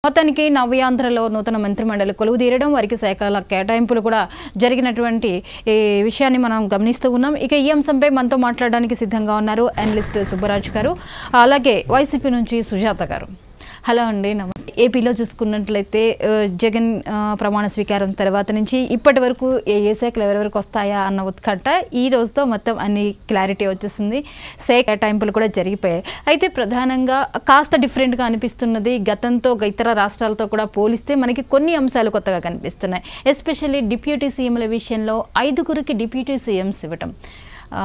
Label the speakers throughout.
Speaker 1: మొత్తానికి నవ్యాంధ్రలో నూతన మంత్రిమండలి కొలువు తీరడం వారికి శాఖల కేటాయింపులు కూడా జరిగినటువంటి ఈ విషయాన్ని మనం గమనిస్తూ ఉన్నాం ఇక ఈ అంశంపై మనతో మాట్లాడడానికి సిద్ధంగా ఉన్నారు అనలిస్ట్ సుబ్బరాజు గారు అలాగే వైసీపీ నుంచి సుజాత గారు హలో అండి నమస్తే ఏపీలో చూసుకున్నట్లయితే ఆ, జగన్ ఆ, ప్రమాణ స్వీకారం తర్వాత నుంచి ఇప్పటి వరకు ఏ ఏ శాఖలు ఎవరెవరికి వస్తాయా అన్న ఉత్కంఠ ఈ రోజుతో మొత్తం అన్ని క్లారిటీ వచ్చేసింది శాఖ కేటాయింపులు కూడా జరిగిపోయాయి అయితే ప్రధానంగా కాస్త డిఫరెంట్గా అనిపిస్తున్నది గతంతో ఇతర రాష్ట్రాలతో కూడా పోలిస్తే మనకి కొన్ని అంశాలు కొత్తగా కనిపిస్తున్నాయి ఎస్పెషల్లీ డిప్యూటీ సీఎంల విషయంలో ఐదుగురికి డిప్యూటీ సీఎంస్ ఇవ్వటం ఆ,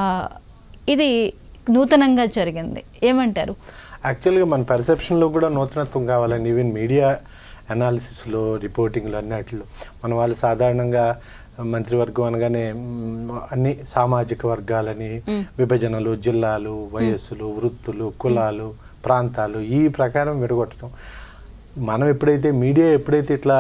Speaker 1: ఇది నూతనంగా జరిగింది ఏమంటారు
Speaker 2: యాక్చువల్గా మన పర్సెప్షన్లో కూడా నూతనత్వం కావాలని ఈవెన్ మీడియా అనాలిసిస్లో రిపోర్టింగ్లో అన్నిటిలో మన వాళ్ళు సాధారణంగా మంత్రివర్గం అనగానే మ్, అన్ని సామాజిక వర్గాలని విభజనలు జిల్లాలు వయస్సులు వృత్తులు కులాలు ప్రాంతాలు ఈ ప్రకారం విడగొట్టడం మనం ఎప్పుడైతే మీడియా ఎప్పుడైతే ఇట్లా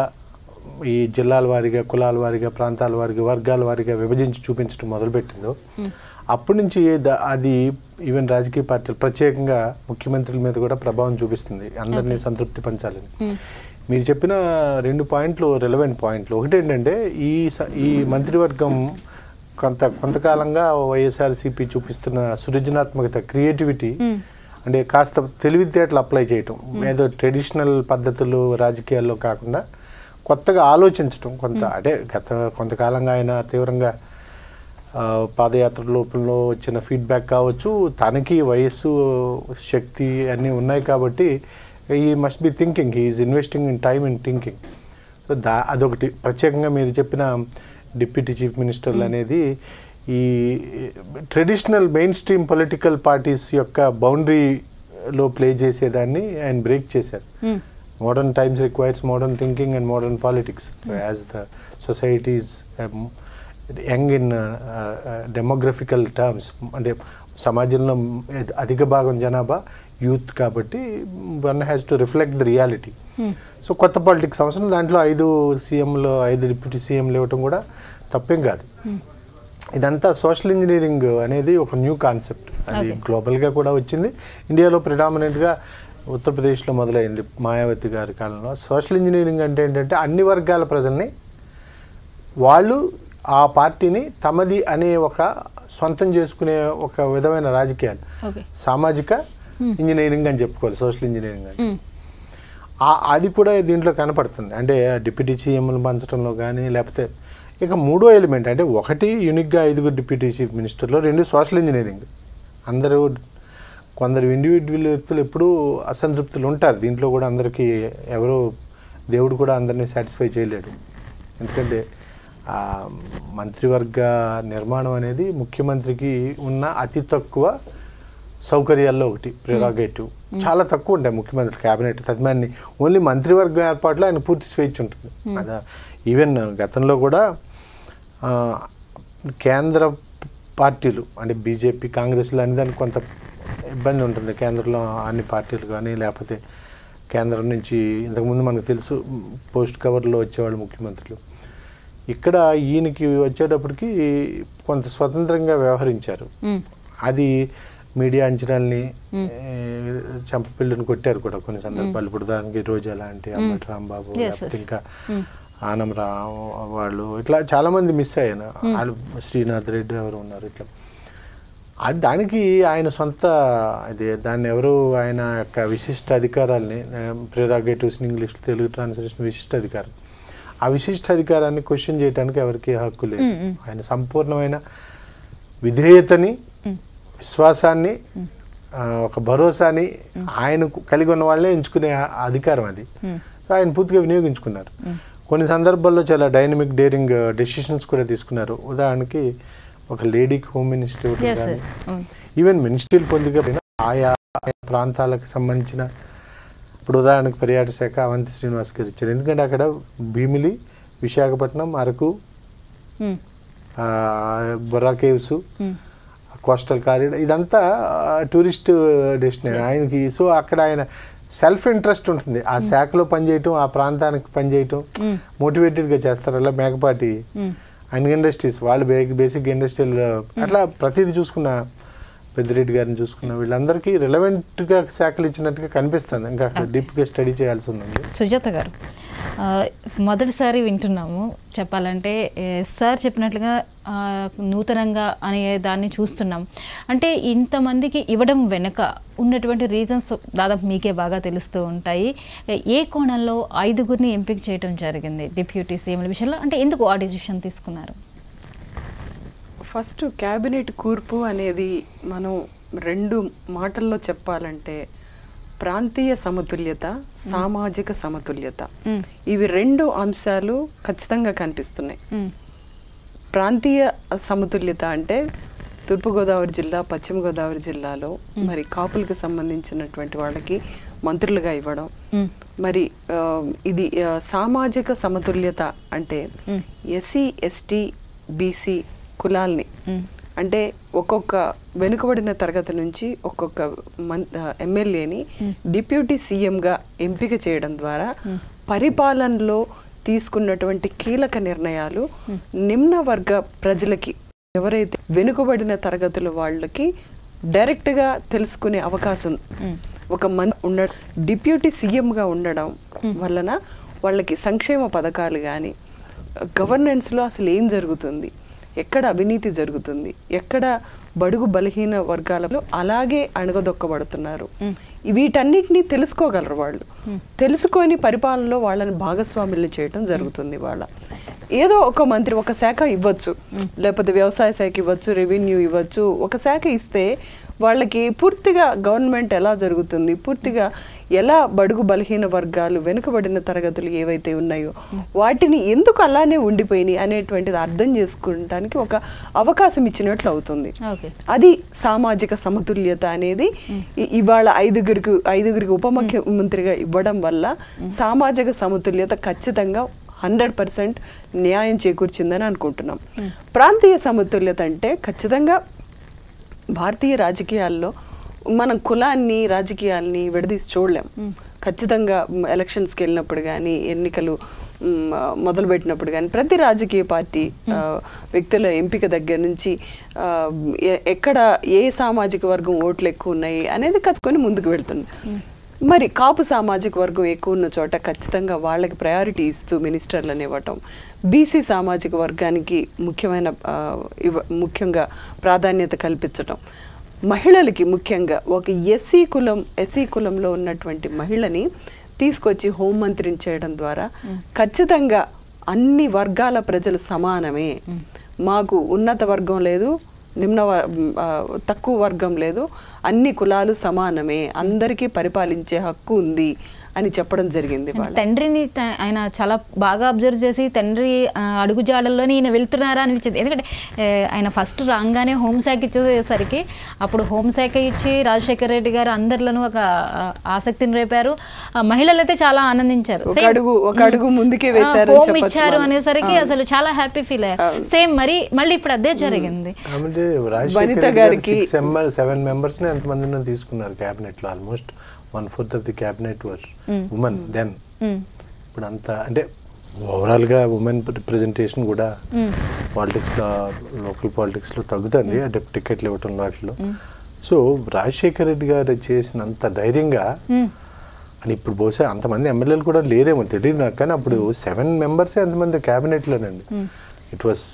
Speaker 2: ఈ జిల్లాల వారీగా కులాల వారీగా ప్రాంతాల వారీగా వర్గాల వారీగా విభజించి చూపించడం మొదలుపెట్టిందో అప్పటి నుంచి ద- అది ఈవెన్ రాజకీయ పార్టీలు ప్రత్యేకంగా ముఖ్యమంత్రుల మీద కూడా ప్రభావం చూపిస్తుంది అందరినీ సంతృప్తి పంచాలని మీరు చెప్పిన రెండు పాయింట్లు రిలవెంట్ పాయింట్లు ఒకటి ఏంటంటే ఈ స- ఈ మంత్రివర్గం కొంత కొంతకాలంగా వైఎస్ఆర్సీపీ చూపిస్తున్న సృజనాత్మకత క్రియేటివిటీ అంటే కాస్త తెలివితేటలు అప్లై చేయటం ఏదో ట్రెడిషనల్ పద్ధతులు రాజకీయాల్లో కాకుండా కొత్తగా ఆలోచించటం కొంత అంటే గత కొంతకాలంగా ఆయన తీవ్రంగా ఆ, పాదయాత్ర లోపల వచ్చిన ఫీడ్బ్యాక్ కావచ్చు తనకి వయస్సు శక్తి అన్నీ ఉన్నాయి కాబట్టి ఈ must be thinking he is investing in time in thinking so దా అదొకటి ప్రత్యేకంగా మీరు చెప్పిన డిప్యూటీ చీఫ్ మినిస్టర్లు అనేది ఈ traditional mainstream political parties యొక్క బౌండరీలో ప్లే చేసేదాన్ని ఆయన బ్రేక్ చేశారు modern times requires modern thinking and modern politics as the societies young in demographical terms అంటే సమాజంలో అధిక భాగం జనాభా యూత్ కాబట్టి one has to reflect the reality so కొత్త పాలిటిక్స్ అవసరం దాంట్లో ఐదు సీఎంలు ఐదు డిప్యూటీ సీఎంలు ఇవ్వటం కూడా తప్పేం కాదు ఇదంతా సోషల్ ఇంజనీరింగ్ అనేది ఒక న్యూ కాన్సెప్ట్ అది గ్లోబల్గా కూడా వచ్చింది ఇండియాలో ప్రిడామినెంట్గా ఉత్తరప్రదేశ్లో మొదలైంది మాయావతి గారి కాలంలో సోషల్ ఇంజనీరింగ్ అంటే ఏంటంటే అన్ని వర్గాల ప్రజల్ని వాళ్ళు ఆ పార్టీని తమది అనే ఒక సొంతం చేసుకునే ఒక విధమైన రాజకీయాలు
Speaker 1: ఓకే
Speaker 2: సామాజిక ఇంజనీరింగ్ అని చెప్పుకోవాలి సోషల్ ఇంజనీరింగ్ అని ఆ- అది కూడా దీంట్లో కనపడుతుంది అంటే డిప్యూటీ సీఎంలు పంచడంలో కానీ లేకపోతే ఇక మూడో ఎలిమెంట్ అంటే ఒకటి యూనిక్గా ఐదుగురు డిప్యూటీ చీఫ్ మినిస్టర్లో రెండు సోషల్ ఇంజనీరింగ్ అందరూ కొందరు ఇండివిజువల్ వ్యక్తులు ఎప్పుడూ అసంతృప్తులు ఉంటారు దీంట్లో కూడా అందరికీ ఎవరు దేవుడు కూడా అందరినీ సాటిస్ఫై చేయలేడు ఎందుకంటే ఆ, మంత్రివర్గ నిర్మాణం అనేది ముఖ్యమంత్రికి ఉన్న అతి తక్కువ సౌకర్యాల్లో ఒకటి ప్రిరాగేటివ్ చాలా తక్కువ ఉంటాయి ముఖ్యమంత్రి క్యాబినెట్ తదిమాన్ని ఓన్లీ మంత్రివర్గం ఏర్పాటులో ఆయన పూర్తి స్వేచ్ఛ ఉంటుంది అదా ఈవెన్ గతంలో కూడా ఆ, కేంద్ర పార్టీలు అంటే బీజేపీ కాంగ్రెస్లు అనే దానికి కొంత ఇబ్బంది ఉంటుంది కేంద్రంలో అన్ని పార్టీలు కానీ లేకపోతే కేంద్రం నుంచి ఇంతకుముందు మనకు తెలుసు పోస్ట్ కవర్లో వచ్చేవాళ్ళు ముఖ్యమంత్రులు ఇక్కడ ఈయనకి వచ్చేటప్పటికి కొంత స్వతంత్రంగా వ్యవహరించారు అది మీడియా అంచనాల్ని ఏ, చంపపిల్లని కొట్టారు కూడా కొన్ని సందర్భాలు ఇప్పుడు దానికి రోజా లాంటి అంబటి రాంబాబు
Speaker 1: Yes,
Speaker 2: లేకపోతే
Speaker 1: yes.
Speaker 2: ఇంకా ఆనం రా వాళ్ళు ఇట్లా చాలా మంది మిస్ అయ్యాను వాళ్ళు శ్రీనాథ్ రెడ్డి ఎవరు ఉన్నారు ఇట్లా అది దానికి ఆయన సొంత ఇది దాన్ని ఎవరు ఆయన యొక్క విశిష్ట అధికారాల్ని ప్రిరాగేటివ్స్ ఇంగ్లీష్ తెలుగు ట్రాన్స్లేషన్ విశిష్ట అధికారం ఆ విశిష్ట అధికారాన్ని క్వశ్చన్ చేయడానికి ఎవరికి హక్కు లేదు ఆయన సంపూర్ణమైన విధేయతని విశ్వాసాన్ని ఆ, ఒక భరోసాని ఆయనకు కలిగి ఉన్న వాళ్ళే ఎంచుకునే ఆ- అధికారం అది సో ఆయన పూర్తిగా వినియోగించుకున్నారు కొన్ని సందర్భాల్లో చాలా డైనమిక్ డేరింగ్ డెసిషన్స్ కూడా తీసుకున్నారు ఉదాహరణకి ఒక లేడీకి హోమ్ మినిస్టర్ ఇవ్వడం
Speaker 1: ఎస్
Speaker 2: కానీ
Speaker 1: సార్
Speaker 2: ఈవెన్ మినిస్ట్రీలు పొందకపోయినా ఆయా ఆయా ప్రాంతాలకు సంబంధించిన ఇప్పుడు ఉదాహరణకు పర్యాటక శాఖ అవంతి శ్రీనివాస్ గారు ఇచ్చారు ఎందుకంటే అక్కడ భీమిలి విశాఖపట్నం అరకు ఆ, బొర్రా కేవ్స్ కోస్టల్ కారిడార్ ఇదంతా టూరిస్ట్ డెస్టినేషన్ ఆయనకి సో అక్కడ ఆయన సెల్ఫ్ ఇంట్రెస్ట్ ఉంటుంది ఆ శాఖలో పనిచేయటం ఆ ప్రాంతానికి పనిచేయటం మోటివేటెడ్గా చేస్తారు అలా మేకపాటి ఆయన ఇండస్ట్రీస్ వాళ్ళు బేసిక్ ఇండస్ట్రియల్ అట్లా ప్రతిదీ చూసుకున్న పెద్దిరెడ్డి గారిని చూసుకున్న వీళ్ళందరికీ రిలవెంట్గా శాఖలు ఇచ్చినట్టుగా కనిపిస్తుంది ఇంకా డీప్గా స్టడీ చేయాల్సి ఉంది
Speaker 1: సుజాత గారు ఆ, మొదటిసారి వింటున్నాము చెప్పాలంటే ఏ, సార్ చెప్పినట్లుగా ఆ, నూతనంగా అనే దాన్ని చూస్తున్నాం అంటే ఇంతమందికి ఇవ్వడం వెనుక ఉన్నటువంటి రీజన్స్ దాదాపు మీకే బాగా తెలుస్తూ ఉంటాయి ఏ- ఏ కోణంలో ఐదుగురిని ఎంపిక చేయడం జరిగింది డిప్యూటీ సీఎంల విషయంలో అంటే ఎందుకు ఆ డిసిషన్ తీసుకున్నారు
Speaker 3: ఫస్ట్ క్యాబినెట్ కూర్పు అనేది మనం రెండు మాటల్లో చెప్పాలంటే ప్రాంతీయ సమతుల్యత సామాజిక సమతుల్యత
Speaker 1: మ్మ్.
Speaker 3: ఇవి రెండు అంశాలు ఖచ్చితంగా కనిపిస్తున్నాయి
Speaker 1: మ్మ్.
Speaker 3: ప్రాంతీయ సమతుల్యత అంటే తూర్పుగోదావరి జిల్లా పశ్చిమ గోదావరి జిల్లాలో మరి కాపులకు సంబంధించినటువంటి వాళ్ళకి మంత్రులుగా ఇవ్వడం
Speaker 1: మ్మ్.
Speaker 3: మరి ఆ, ఇది ఆ, సామాజిక సమతుల్యత అంటే ఎస్సీ ఎస్టీ బీసీ కులాల్ని
Speaker 1: మ్మ్.
Speaker 3: అంటే ఒక్కొక్క వెనుకబడిన తరగతి నుంచి ఒక్కొక్క మన్ ఎమ్మెల్యేని డిప్యూటీ సీఎంగా ఎంపిక చేయడం ద్వారా పరిపాలనలో తీసుకున్నటువంటి కీలక నిర్ణయాలు నిమ్న వర్గ ప్రజలకి ఎవరైతే వెనుకబడిన తరగతుల వాళ్ళకి డైరెక్ట్గా తెలుసుకునే అవకాశం ఒక మన్ ఉండ డిప్యూటీ సీఎంగా ఉండడం వలన వాళ్ళకి సంక్షేమ పథకాలు కానీ గవర్నెన్స్లో అసలు ఏం జరుగుతుంది ఎక్కడ అవినీతి జరుగుతుంది ఎక్కడ బడుగు బలహీన వర్గాలలో అలాగే అణగదొక్కబడుతున్నారు వీటన్నిటినీ తెలుసుకోగలరు వాళ్ళు తెలుసుకొని పరిపాలనలో వాళ్ళని భాగస్వాములు చేయడం జరుగుతుంది వాళ్ళ ఏదో ఒక మంత్రి ఒక శాఖ ఇవ్వచ్చు లేకపోతే వ్యవసాయ శాఖ ఇవ్వచ్చు రెవెన్యూ ఇవ్వచ్చు ఒక శాఖ ఇస్తే వాళ్ళకి పూర్తిగా గవర్నమెంట్ ఎలా జరుగుతుంది పూర్తిగా ఎలా బడుగు బలహీన వర్గాలు వెనుకబడిన తరగతులు ఏవైతే ఉన్నాయో వాటిని ఎందుకు అలానే ఉండిపోయినాయి అనేటువంటిది అర్థం చేసుకోవడానికి ఒక అవకాశం ఇచ్చినట్లు అవుతుంది
Speaker 1: ఓకే
Speaker 3: అది సామాజిక సమతుల్యత అనేది ఇ- ఇవాళ ఐదుగురికి ఐదుగురికి ఉప ముఖ్యమంత్రిగా ఇవ్వడం వల్ల సామాజిక సమతుల్యత ఖచ్చితంగా హండ్రెడ్ పర్సెంట్ న్యాయం చేకూర్చిందని అనుకుంటున్నాం ప్రాంతీయ సమతుల్యత అంటే ఖచ్చితంగా భారతీయ రాజకీయాల్లో మనం కులాన్ని రాజకీయాల్ని విడదీసి చూడలేం ఖచ్చితంగా మ్, ఎలక్షన్స్కి వెళ్ళినప్పుడు కానీ ఎన్నికలు మ్, మొదలుపెట్టినప్పుడు కానీ ప్రతి రాజకీయ పార్టీ ఆ, వ్యక్తుల ఎంపిక దగ్గర నుంచి ఆ, ఎ- ఎక్కడ ఏ సామాజిక వర్గం ఓట్లు ఎక్కువ ఉన్నాయి అనేది కచ్చుకొని ముందుకు వెళ్తుంది మరి కాపు సామాజిక వర్గం ఎక్కువ ఉన్న చోట ఖచ్చితంగా వాళ్ళకి ప్రయారిటీ ఇస్తూ మినిస్టర్లను ఇవ్వటం బీసీ సామాజిక వర్గానికి ముఖ్యమైన ఆ, ఇవ్వ ముఖ్యంగా ప్రాధాన్యత కల్పించటం మహిళలకి ముఖ్యంగా ఒక ఎస్సీ కులం ఎస్సీ కులంలో ఉన్నటువంటి మహిళని తీసుకొచ్చి హోంమంత్రిని చేయడం ద్వారా ఖచ్చితంగా అన్ని వర్గాల ప్రజలు సమానమే మాకు ఉన్నత వర్గం లేదు నిమ్న వ- ఆ, తక్కువ వర్గం లేదు అన్ని కులాలు సమానమే అందరికీ పరిపాలించే హక్కు ఉంది అని చెప్పడం జరిగింది వాళ్ళు
Speaker 1: తండ్రిని త- ఆయన చాలా బాగా అబ్జర్వ్ చేసి తండ్రి ఆ, అడుగుజాడల్లోనే ఈయన వెళ్తున్నారా అనిపించింది ఎందుకంటే ఏ, ఆయన ఫస్ట్ రాగానే హోంశాఖ ఇచ్చేసరికి అప్పుడు హోంశాఖ ఇచ్చి రాజశేఖర రెడ్డి గారు అందరిలోనూ ఒక ఆ, ఆసక్తిని రేపారు ఆ, మహిళలు అయితే చాలా ఆనందించారు
Speaker 3: ఒక
Speaker 1: Same.
Speaker 3: అడుగు ఒక అడుగు ముందుకే
Speaker 1: ఆ,
Speaker 3: వేశారని
Speaker 1: హోమ్
Speaker 3: చెప్పొచ్చు
Speaker 1: ఇచ్చారు
Speaker 3: మనం.
Speaker 1: అనేసరికి అసలు చాలా హ్యాపీ ఫీల్ అయ్యారు సేమ్ మరి మళ్ళీ ఇప్పుడు అదే జరిగింది
Speaker 2: అంటే
Speaker 3: వనిత
Speaker 2: రాజశేఖర్ గారు
Speaker 3: గారికి-
Speaker 2: సిక్స్ మెంబర్ సెవెన్ మెంబర్స్ ని ఎంతమందిని తీసుకున్నారు క్యాబినెట్ లో almost one fourth of the cabinet were women then
Speaker 1: hmm.
Speaker 2: ఇప్పుడు అంత అంటే ఓవరాల్ గా ఉమెన్ రిప్రజెంటేషన్ కూడా పాలిటిక్స్ లో లోకల్ పాలిటిక్స్ లో తగ్గుతుంది అంటే టికెట్లు ఇవ్వటం వాటిలో సో రాజశేఖర్ రెడ్డి గారు చేసినంత ధైర్యంగా
Speaker 1: మ్మ్.
Speaker 2: అని ఇప్పుడు బహుశా అంతమంది ఎమ్మెల్యేలు కూడా లేరేమో తెలియదు నాకు కానీ అప్పుడు సెవెన్ మెంబర్స్ ఎంతమంది క్యాబినెట్లోనండి ఇట్ వాస్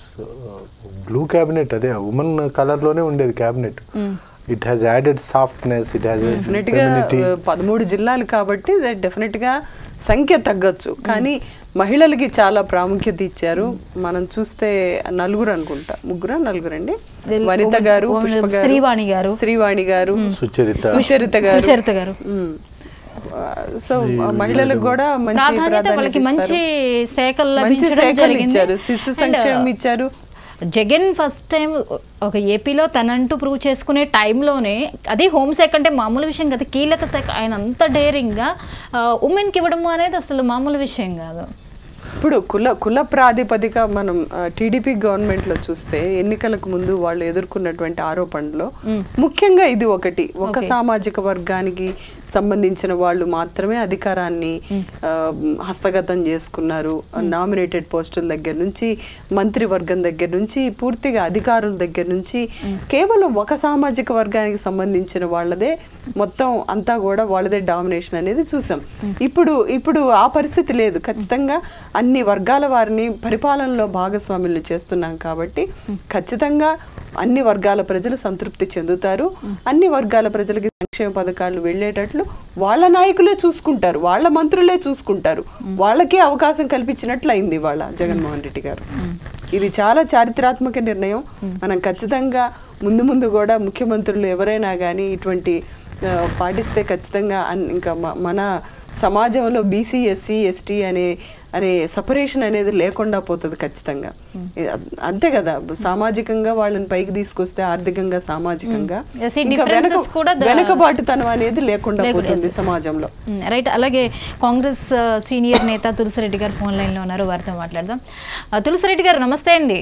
Speaker 2: బ్లూ క్యాబినెట్ అదే ఉమెన్ కలర్లోనే ఉండేది cabinet it has added softness it has
Speaker 3: definite గా ఆ, పదమూడు జిల్లాలు కాబట్టి డెఫినెట్ గా సంఖ్య తగ్గొచ్చు కానీ మహిళలకి చాలా ప్రాముఖ్యత ఇచ్చారు మనం చూస్తే నలుగురు అనుకుంటా ముగ్గురా నలుగురండి
Speaker 1: వీళ్ళు
Speaker 3: వనిత
Speaker 1: women's-
Speaker 3: గారు
Speaker 1: women-
Speaker 3: పుష్ప గారు,
Speaker 1: శ్రీవాణి గారు.
Speaker 3: శ్రీవాణి గారు
Speaker 2: సుచరిత
Speaker 3: సుచరిత గారు
Speaker 1: సుచరిత గారు
Speaker 3: మ్మ్. ఆ, సో మహిళలకు కూడా మంచి
Speaker 1: ప్రాధాన్యత
Speaker 3: ప్రాధాన్యత
Speaker 1: వాళ్ళకి మంచి
Speaker 3: ఇస్తారు.
Speaker 1: శాఖలు
Speaker 3: మంచి
Speaker 1: లభించడం
Speaker 3: శాఖలు
Speaker 1: జరిగింది
Speaker 3: ఇచ్చారు శిశు
Speaker 1: And,
Speaker 3: సంక్షేమం ఇచ్చారు
Speaker 1: జగన్ ఫస్ట్ టైం ఒక ఏపీలో తనంటూ ప్రూవ్ చేసుకునే టైంలోనే అది హోంశాఖ అంటే మామూలు విషయం కాదు కీలక శాఖ ఆయన అంత డేరింగ్గా ఉమెన్కి ఇవ్వడం అనేది అసలు మామూలు విషయం కాదు
Speaker 3: ఇప్పుడు కుల కుల ప్రాతిపదిక మనం టీడీపీ గవర్నమెంట్ లో చూస్తే ఎన్నికలకు ముందు వాళ్ళు ఎదుర్కొన్నటువంటి ఆరోపణలో ముఖ్యంగా ఇది ఒకటి ఒక సామాజిక వర్గానికి సంబంధించిన వాళ్ళు మాత్రమే అధికారాన్ని ఆ, హస్తగతం చేసుకున్నారు నామినేటెడ్ పోస్టుల దగ్గర నుంచి మంత్రివర్గం దగ్గర నుంచి పూర్తిగా అధికారుల దగ్గర నుంచి కేవలం ఒక సామాజిక వర్గానికి సంబంధించిన వాళ్ళదే మొత్తం అంతా కూడా వాళ్ళదే డామినేషన్ అనేది చూసాం ఇప్పుడు ఇప్పుడు ఆ పరిస్థితి లేదు ఖచ్చితంగా అన్ని వర్గాల వారిని పరిపాలనలో భాగస్వాములు చేస్తున్నాం కాబట్టి ఖచ్చితంగా అన్ని వర్గాల ప్రజలు సంతృప్తి చెందుతారు అన్ని వర్గాల ప్రజలకి సంక్షేమ పథకాలు వెళ్ళేటట్లు వాళ్ళ నాయకులే చూసుకుంటారు వాళ్ళ మంత్రులే చూసుకుంటారు వాళ్ళకే అవకాశం కల్పించినట్లు అయింది వాళ్ళ జగన్మోహన్ రెడ్డి గారు ఇది చాలా చారిత్రాత్మక నిర్ణయం మనం ఖచ్చితంగా ముందు ముందు కూడా ముఖ్యమంత్రులు ఎవరైనా కానీ ఇటువంటి ఆ, పాటిస్తే ఖచ్చితంగా అన్- ఇంకా మ- మన సమాజంలో బీసీ ఎస్సీ ఎస్టీ అనే అనే సపరేషన్ అనేది లేకుండా పోతుంది ఖచ్చితంగా ఇది అ- అంతే కదా సామాజికంగా వాళ్ళని పైకి తీసుకొస్తే ఆర్థికంగా సామాజికంగా
Speaker 1: Yes, ఈ
Speaker 3: ఇంకా
Speaker 1: differences
Speaker 3: వెనక-
Speaker 1: కూడా ద-
Speaker 3: వెనకబాటుతనం అనేది లేకుండా
Speaker 1: లేకుండా,
Speaker 3: పోతుంది
Speaker 1: yes, yes.
Speaker 3: సమాజంలో
Speaker 1: మ్, రైట్ అలాగే కాంగ్రెస్ ఆ, సీనియర్ నేత తులసిరెడ్డి గారు ఫోన్ లైన్లో ఉన్నారు వారితో మాట్లాడదాం ఆ, తులసిరెడ్డి గారు నమస్తే అండి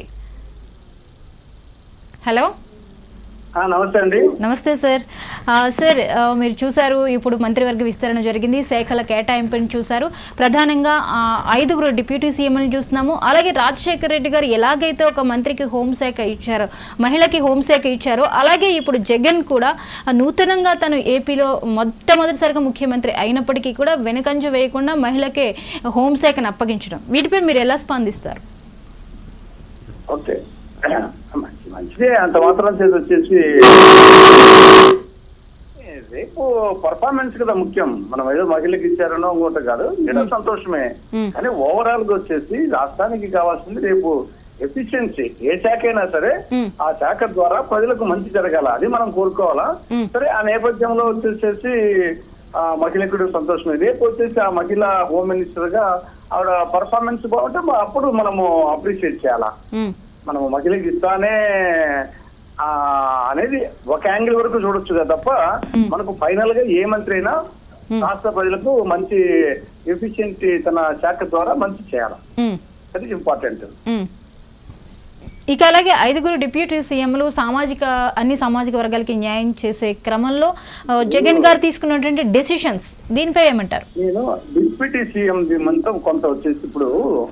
Speaker 1: హలో
Speaker 4: ఆ, నమస్తే అండి
Speaker 1: నమస్తే సార్ ఆ, సార్ ఆ, మీరు చూశారు ఇప్పుడు మంత్రివర్గ విస్తరణ జరిగింది శాఖల కేటాయింపుని చూశారు ప్రధానంగా ఆ, ఐదుగురు డిప్యూటీ సీఎంని చూస్తున్నాము అలాగే రాజశేఖర్ రెడ్డి గారు ఎలాగైతే ఒక మంత్రికి హోంశాఖ ఇచ్చారో మహిళకి హోంశాఖ ఇచ్చారో అలాగే ఇప్పుడు జగన్ కూడా ఆ, నూతనంగా తను ఏపీలో మొట్టమొదటిసారిగా ముఖ్యమంత్రి అయినప్పటికీ కూడా వెనుకంజ వేయకుండా మహిళకే హోంశాఖను అప్పగించడం వీటిపై మీరు ఎలా స్పందిస్తారు
Speaker 4: ఓకే మంచి- మంచిదే అంత మాత్రం చేసి వచ్చేసి రేపు పర్ఫార్మెన్స్ కదా ముఖ్యం మనం ఏదో మహిళకి ఇచ్చారనో ఇంకోటి కాదు ఏదో సంతోషమే కానీ ఓవరాల్ గా వచ్చేసి రాష్ట్రానికి కావాల్సింది రేపు ఎఫిషియన్సీ ఏ శాఖ అయినా సరే ఆ శాఖ ద్వారా ప్రజలకు మంచి జరగాల అది మనం కోరుకోవాలా సరే ఆ నేపథ్యంలో వచ్చేసేసి ఆ మహిళకుడు సంతోషమే రేపు వచ్చేసి ఆ మహిళ హోమ్ మినిస్టర్ గా ఆవిడ పర్ఫార్మెన్స్ బాగుంటే మా- అప్పుడు మనము అప్రిషియేట్ చేయాలా
Speaker 1: మ్,
Speaker 4: మనము మహిళకి ఇస్తానే ఆ అనేది ఒక యాంగిల్ వరకు చూడొచ్చు కదా తప్ప మనకు ఫైనల్ గా ఏ మంత్రి అయినా రాష్ట్ర ప్రజలకు మంచి ఎఫిషియెంట్ తన శాఖ ద్వారా మంచి చేయాలి
Speaker 1: మ్.
Speaker 4: అది ఇంపార్టెంట్
Speaker 1: మ్మ్. ఇక అలాగే ఐదుగురు డిప్యూటీ సీఎంలు సామాజిక అన్ని సామాజిక వర్గాలకి న్యాయం చేసే క్రమంలో ఆ, జగన్ గారు తీసుకున్నటువంటి డెసిషన్స్ దీనిపై ఏమంటారు
Speaker 4: నేను డిప్యూటీ సీఎం మొత్తం కొంత వచ్చేసి ఇప్పుడు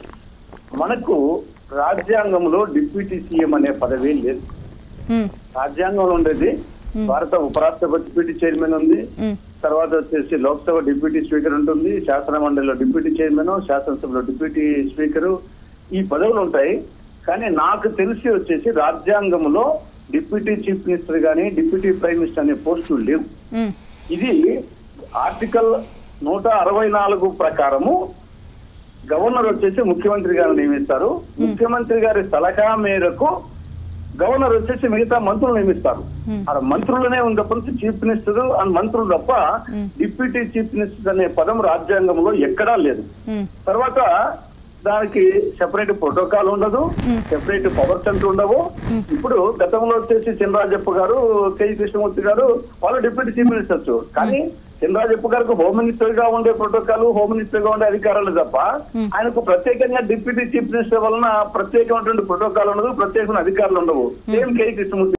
Speaker 4: మనకు రాజ్యాంగంలో డిప్యూటీ సీఎం అనే పదవి లేదు
Speaker 1: మ్మ్.
Speaker 4: రాజ్యాంగంలో ఉండేది భారత ఉపరాష్ట్రపతి డిప్యూటీ చైర్మన్ ఉంది
Speaker 1: మ్మ్.
Speaker 4: తర్వాత వచ్చేసి లోక్సభ డిప్యూటీ స్పీకర్ ఉంటుంది శాసన మండలిలో డిప్యూటీ చైర్మన్ శాసనసభలో డిప్యూటీ స్పీకరు ఈ పదవులు ఉంటాయి కానీ నాకు తెలిసి వచ్చేసి రాజ్యాంగంలో డిప్యూటీ చీఫ్ మినిస్టర్ గానీ డిప్యూటీ ప్రైమ్ మినిస్టర్ అనే పోస్టులు లేవు
Speaker 1: మ్మ్.
Speaker 4: ఇది ఆర్టికల్ నూట అరవై నాలుగు ప్రకారము గవర్నర్ వచ్చేసి ముఖ్యమంత్రి గారు నియమిస్తారు ముఖ్యమంత్రి గారి సలహా మేరకు గవర్నర్ వచ్చేసి మిగతా మంత్రులు నియమిస్తారు అక్కడ మంత్రులనే ఉంది తప్ప నుంచి చీఫ్ మినిస్టర్ అండ్ మంత్రులు తప్ప డిప్యూటీ చీఫ్ మినిస్టర్ అనే పదం రాజ్యాంగంలో ఎక్కడా లేదు
Speaker 1: మ్మ్.
Speaker 4: తర్వాత దానికి సెపరేట్ ప్రోటోకాల్ ఉండదు సెపరేట్ పవర్స్ అంటూ ఉండవు ఇప్పుడు గతంలో వచ్చేసి చినరాజప్ప గారు కేజీ కృష్ణమూర్తి గారు వాళ్ళు డిప్యూటీ చీఫ్ మినిస్టర్స్ కానీ చినరాజప్ప గారికి హోమ్ మినిస్టర్ గా ఉండే ప్రోటోకాల్ హోమ్ మినిస్టర్ గా ఉండే అధికారాలు తప్ప ఆయనకు ప్రత్యేకంగా డిప్యూటీ చీఫ్ మినిస్టర్ వలన ప్రత్యేకమైనటువంటి ప్రోటోకాల్ ఉండదు ప్రత్యేకమైన అధికారులు ఉండవు సేమ్ కేజీ కృష్ణమూర్తి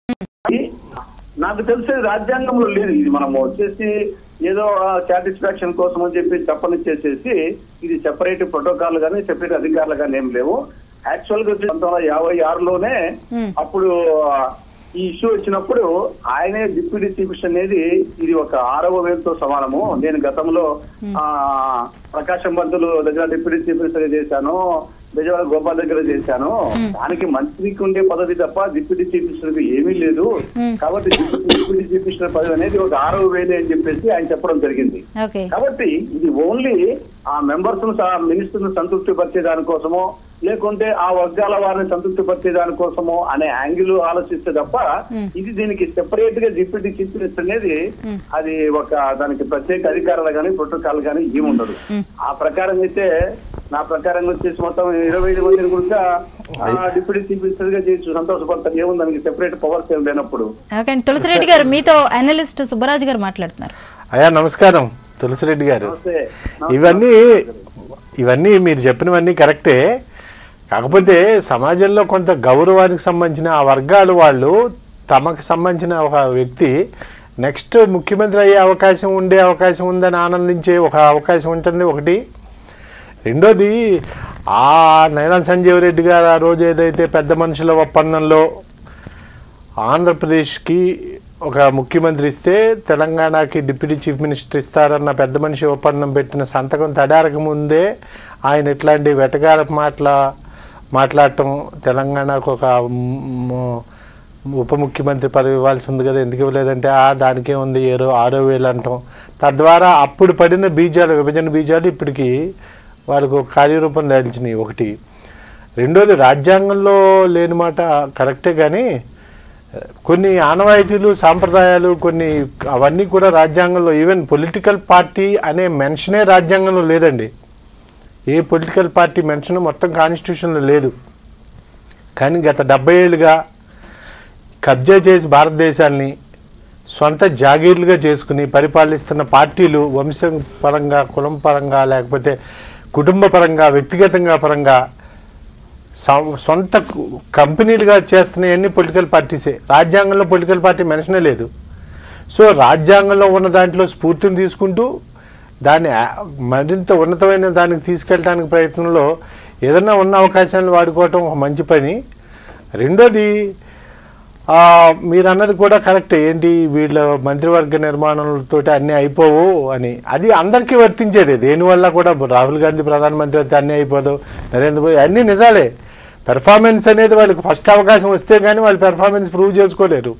Speaker 4: ఇది నాకు తెలిసే రాజ్యాంగంలో లేదు ఇది మనం వచ్చేసి ఏదో సాటిస్ఫాక్షన్ కోసం అని చెప్పి చెప్పనిచ్చేసేసి ఇది సెపరేట్ ప్రోటోకాల్ గానీ సెపరేట్ అధికారులు కానీ ఏం లేవు యాక్చువల్ గా వచ్చి పంతొమ్మిది వందల యాభై ఆరులోనే అప్పుడు ఆ, ఈ ఇష్యూ వచ్చినప్పుడు ఆయనే డిప్యూటీ చీఫ్ మినిస్టర్ అనేది ఇది ఒక ఆరవ వేలతో సమానము నేను గతంలో ఆ ప్రకాశం పంతులు దగ్గర డిప్యూటీ చీఫ్ మినిస్టర్ గా చేశాను బెజవాడ గోపాల్ దగ్గర చేశాను దానికి మంత్రికి ఉండే పదవి తప్ప డిప్యూటీ చీఫ్ మినిస్టర్ కి ఏమీ లేదు కాబట్టి డిప్యూటీ చీఫ్ మినిస్టర్ పదవి అనేది ఒక ఆరవ వేలే అని చెప్పేసి ఆయన చెప్పడం జరిగింది
Speaker 1: ఓకే
Speaker 4: కాబట్టి ఇది ఓన్లీ ఆ మెంబర్స్ మినిస్టర్ ను సంతృప్తి పరిచే దానికోసమో లేకుంటే ఆ వర్గాల వారిని సంతృప్తి పరిచే దానికోసమో అనే యాంగిల్ ఆలోచిస్తే తప్ప ఇది దీనికి సెపరేట్ గా డిప్యూటీ చీఫ్ మినిస్టర్ అనేది అది ఒక దానికి ప్రత్యేక అధికారాలు కానీ ప్రోటోకాల్ కానీ ఏముండదు ఆ ప్రకారం అయితే నా ప్రకారం వచ్చేసి మొత్తం ఇరవై ఐదు మందిని కూడా డిప్యూటీ చీఫ్ మినిస్టర్ గా చేసి సంతోషపడతారు ఏముంది దానికి సెపరేట్ పవర్స్ ఏం లేనప్పుడు
Speaker 1: ఓకే అండి తులసిరెడ్డి గారు మీతో అనలిస్ట్ సుబ్బరాజు గారు మాట్లాడుతున్నారు
Speaker 2: అయ్యా నమస్కారం తులసిరెడ్డి గారు
Speaker 4: నమస్తే
Speaker 2: ఇవన్నీ ఇవన్నీ మీరు చెప్పినవన్నీ కరెక్టే కాకపోతే సమాజంలో కొంత గౌరవానికి సంబంధించిన ఆ వర్గాలు వాళ్ళు తమకు సంబంధించిన ఒక వ్యక్తి నెక్స్ట్ ముఖ్యమంత్రి అయ్యే అవకాశం ఉండే అవకాశం ఉందని ఆనందించే ఒక అవకాశం ఉంటుంది ఒకటి రెండోది ఆ నైనా సంజీవ్ రెడ్డి గారు ఆ రోజు ఏదైతే పెద్ద మనుషుల ఒప్పందంలో ఆంధ్రప్రదేశ్కి ఒక ముఖ్యమంత్రి ఇస్తే తెలంగాణకి డిప్యూటీ చీఫ్ మినిస్టర్ ఇస్తారన్న పెద్ద మనిషి ఒప్పందం పెట్టిన సంతకం తడారక ముందే ఆయన ఇట్లాంటి వెటకార మాటల మాట్లాడటం తెలంగాణకు ఒక మ్, ఉప ముఖ్యమంత్రి పదవి ఇవ్వాల్సి ఉంది కదా ఎందుకు ఇవ్వలేదంటే ఆ దానికే ఉంది ఏరో ఆరో వేలు అంటాం తద్వారా అప్పుడు పడిన బీజాలు విభజన బీజాలు ఇప్పటికి వాళ్ళకు ఒక కార్యరూపం దాల్చినాయి ఒకటి రెండోది రాజ్యాంగంలో లేని మాట కరెక్టే కానీ కొన్ని ఆనవాయితీలు సాంప్రదాయాలు కొన్ని అవన్నీ కూడా రాజ్యాంగంలో ఈవెన్ పొలిటికల్ పార్టీ అనే మెన్షనే రాజ్యాంగంలో లేదండి ఏ పొలిటికల్ పార్టీ మెన్షన్ మొత్తం కాన్స్టిట్యూషన్లో లేదు కానీ గత డెబ్బై ఏళ్ళుగా కబ్జా చేసి భారతదేశాన్ని సొంత జాగీర్లుగా చేసుకుని పరిపాలిస్తున్న పార్టీలు వంశం పరంగా కులం పరంగా లేకపోతే కుటుంబ పరంగా వ్యక్తిగతంగా పరంగా సం- సొంత కు- కంపెనీలుగా చేస్తున్న ఎన్ని పొలిటికల్ పార్టీసే రాజ్యాంగంలో పొలిటికల్ పార్టీ మెన్షనే లేదు సో రాజ్యాంగంలో ఉన్న దాంట్లో స్ఫూర్తిని తీసుకుంటూ దాన్ని ఆ- మరింత ఉన్నతమైన దానికి తీసుకెళ్ళడానికి ప్రయత్నంలో ఏదైనా ఉన్న అవకాశాలను వాడుకోవటం ఒక మంచి పని రెండోది ఆ, మీరు అన్నది కూడా కరెక్ట్ ఏంటి వీళ్ళ మంత్రివర్గ నిర్మాణాలతో అన్నీ అయిపోవు అని అది అందరికీ వర్తించేది దేనివల్ల కూడా రాహుల్ గాంధీ ప్రధానమంత్రి అయితే అన్నీ అయిపోదు నరేంద్ర మోదీ అన్నీ నిజాలే పెర్ఫార్మెన్స్ అనేది వాళ్ళకి ఫస్ట్ అవకాశం వస్తే కానీ వాళ్ళు పెర్ఫార్మెన్స్ ప్రూవ్ చేసుకోలేరు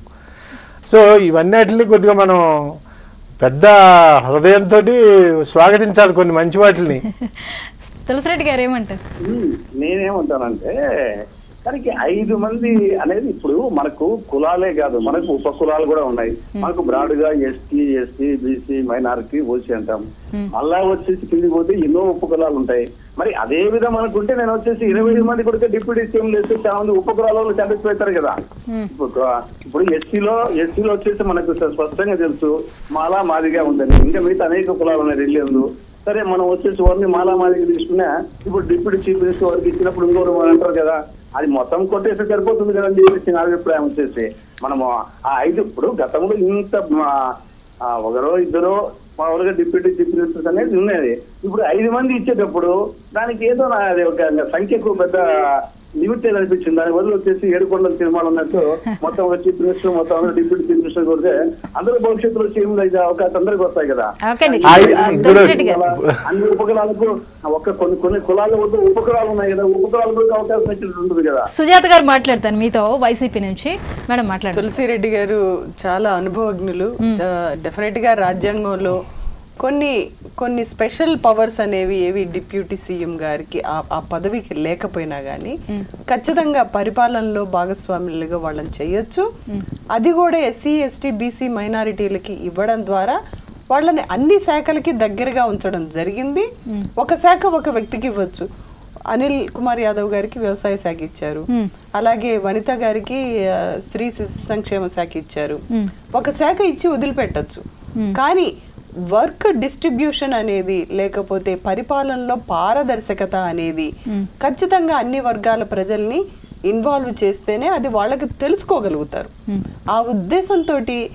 Speaker 2: సో ఇవన్నిటిని కొద్దిగా మనం పెద్ద హృదయంతో స్వాగతించాలి కొన్ని మంచి వాటిని
Speaker 1: తులసిరెడ్డి గారు ఏమంటారు
Speaker 4: ఉమ్, నేనేమంటానంటే కానీ ఐదు మంది అనేది ఇప్పుడు మనకు కులాలే కాదు మనకు ఉప కులాలు కూడా ఉన్నాయి మనకు బ్రాడ్గా ST ST BC minority OC అంటాం మళ్ళా వచ్చేసి కిందికి పోతే ఎన్నో ఉప కులాలు ఉంటాయి మరి అదే విధం అనుకుంటే నేను వచ్చేసి ఇరవై ఐదు మంది కూడా డిప్యూటీ సీఎం వేస్తే చాలా మంది ఉప కులాలలో చంపిపోతారు కదా ఇప్పుడు ఇప్పుడు ఎస్సీలో ఎస్సీలో వచ్చేసి మనకు స్పష్టంగా తెలుసు మాలా మాదిగా ఉందని ఇంకా మిగతా అనేక కులాలు ఉన్నాయి రెల్లేందు సరే మనం వచ్చేసి వారిని మాలా మాదిగా తీసుకున్నా ఇప్పుడు డిప్యూటీ చీఫ్ మినిస్టర్ వారికి ఇచ్చినప్పుడు ఇంకోరు మనం అంటారు కదా అది మొత్తం కొట్టేస్తే సరిపోతుంది కదా అని చెప్పేసి నా అభిప్రాయం వచ్చేసి మనము ఆ ఐదు ఇప్పుడు గతంలో ఇంత మా, ఆ, ఒకరో ఇద్దరో మామూలుగా డిప్యూటీ చీఫ్ మినిస్టర్స్ అనేది ఉన్నది ఇప్పుడు ఐదు మంది ఇచ్చేటప్పుడు దానికి ఏదో నా- అది ఒక సంఖ్యకు పెద్ద లిమిట్ అనిపించింది దాని వల్ల వచ్చేసి ఏడుకొండల సినిమాలు ఉన్నట్టు మొత్తం ఒక చీఫ్ మినిస్టర్ మొత్తం అందరూ డిప్యూటీ చీఫ్ మినిస్టర్ కొడితే అందరూ భవిష్యత్తులో సీఎం అయితే అవకాశం అందరికి వస్తాయి కదా
Speaker 1: ఓకే అండి
Speaker 2: ఆ, ఇప్పుడు-
Speaker 1: తులసిరెడ్డి గారు
Speaker 4: అలా అన్ని ఉపకులాలకు ఒక కొన్ని కొన్ని కులాల వద్ద ఉపకులాలు ఉన్నాయి కదా ఉపకులాలకు అవకాశం ఇచ్చినట్టు ఉంటుంది కదా
Speaker 1: సుజాత గారు మాట్లాడతాను మీతో వైసీపీ నుంచి మేడం మాట్లాడండి
Speaker 3: తులసిరెడ్డి గారు చాలా అనుభవజ్ఞులు డెఫినెట్ గా రాజ్యాంగంలో కొన్ని కొన్ని స్పెషల్ పవర్స్ అనేవి ఏవి డిప్యూటీ సీఎం గారికి ఆ ఆ పదవికి లేకపోయినా కానీ ఖచ్చితంగా పరిపాలనలో భాగస్వాములుగా వాళ్ళని చేయొచ్చు అది కూడా ఎస్సీ ఎస్టీ బీసీ మైనారిటీలకి ఇవ్వడం ద్వారా వాళ్ళని అన్ని శాఖలకి దగ్గరగా ఉంచడం జరిగింది ఒక శాఖ ఒక వ్యక్తికి ఇవ్వచ్చు అనిల్ కుమార్ యాదవ్ గారికి వ్యవసాయ శాఖ ఇచ్చారు అలాగే వనిత గారికి ఆ, స్త్రీ శిశు సంక్షేమ శాఖ ఇచ్చారు ఒక శాఖ ఇచ్చి వదిలిపెట్టచ్చు కానీ వర్క్ డిస్ట్రిబ్యూషన్ అనేది లేకపోతే పరిపాలనలో పారదర్శకత అనేది ఖచ్చితంగా అన్ని వర్గాల ప్రజల్ని ఇన్వాల్వ్ చేస్తేనే అది వాళ్ళకి తెలుసుకోగలుగుతారు ఆ ఉద్దేశంతో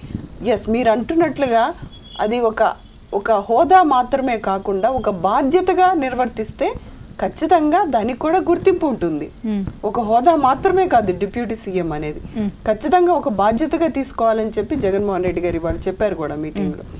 Speaker 3: ఎస్ మీరు అంటున్నట్లుగా అది ఒక ఒక హోదా మాత్రమే కాకుండా ఒక బాధ్యతగా నిర్వర్తిస్తే ఖచ్చితంగా దానికి కూడా గుర్తింపు ఉంటుంది ఒక హోదా మాత్రమే కాదు డిప్యూటీ సీఎం అనేది ఖచ్చితంగా ఒక బాధ్యతగా తీసుకోవాలని చెప్పి జగన్మోహన్ రెడ్డి గారు ఇవాళ చెప్పారు కూడా మీటింగ్ లో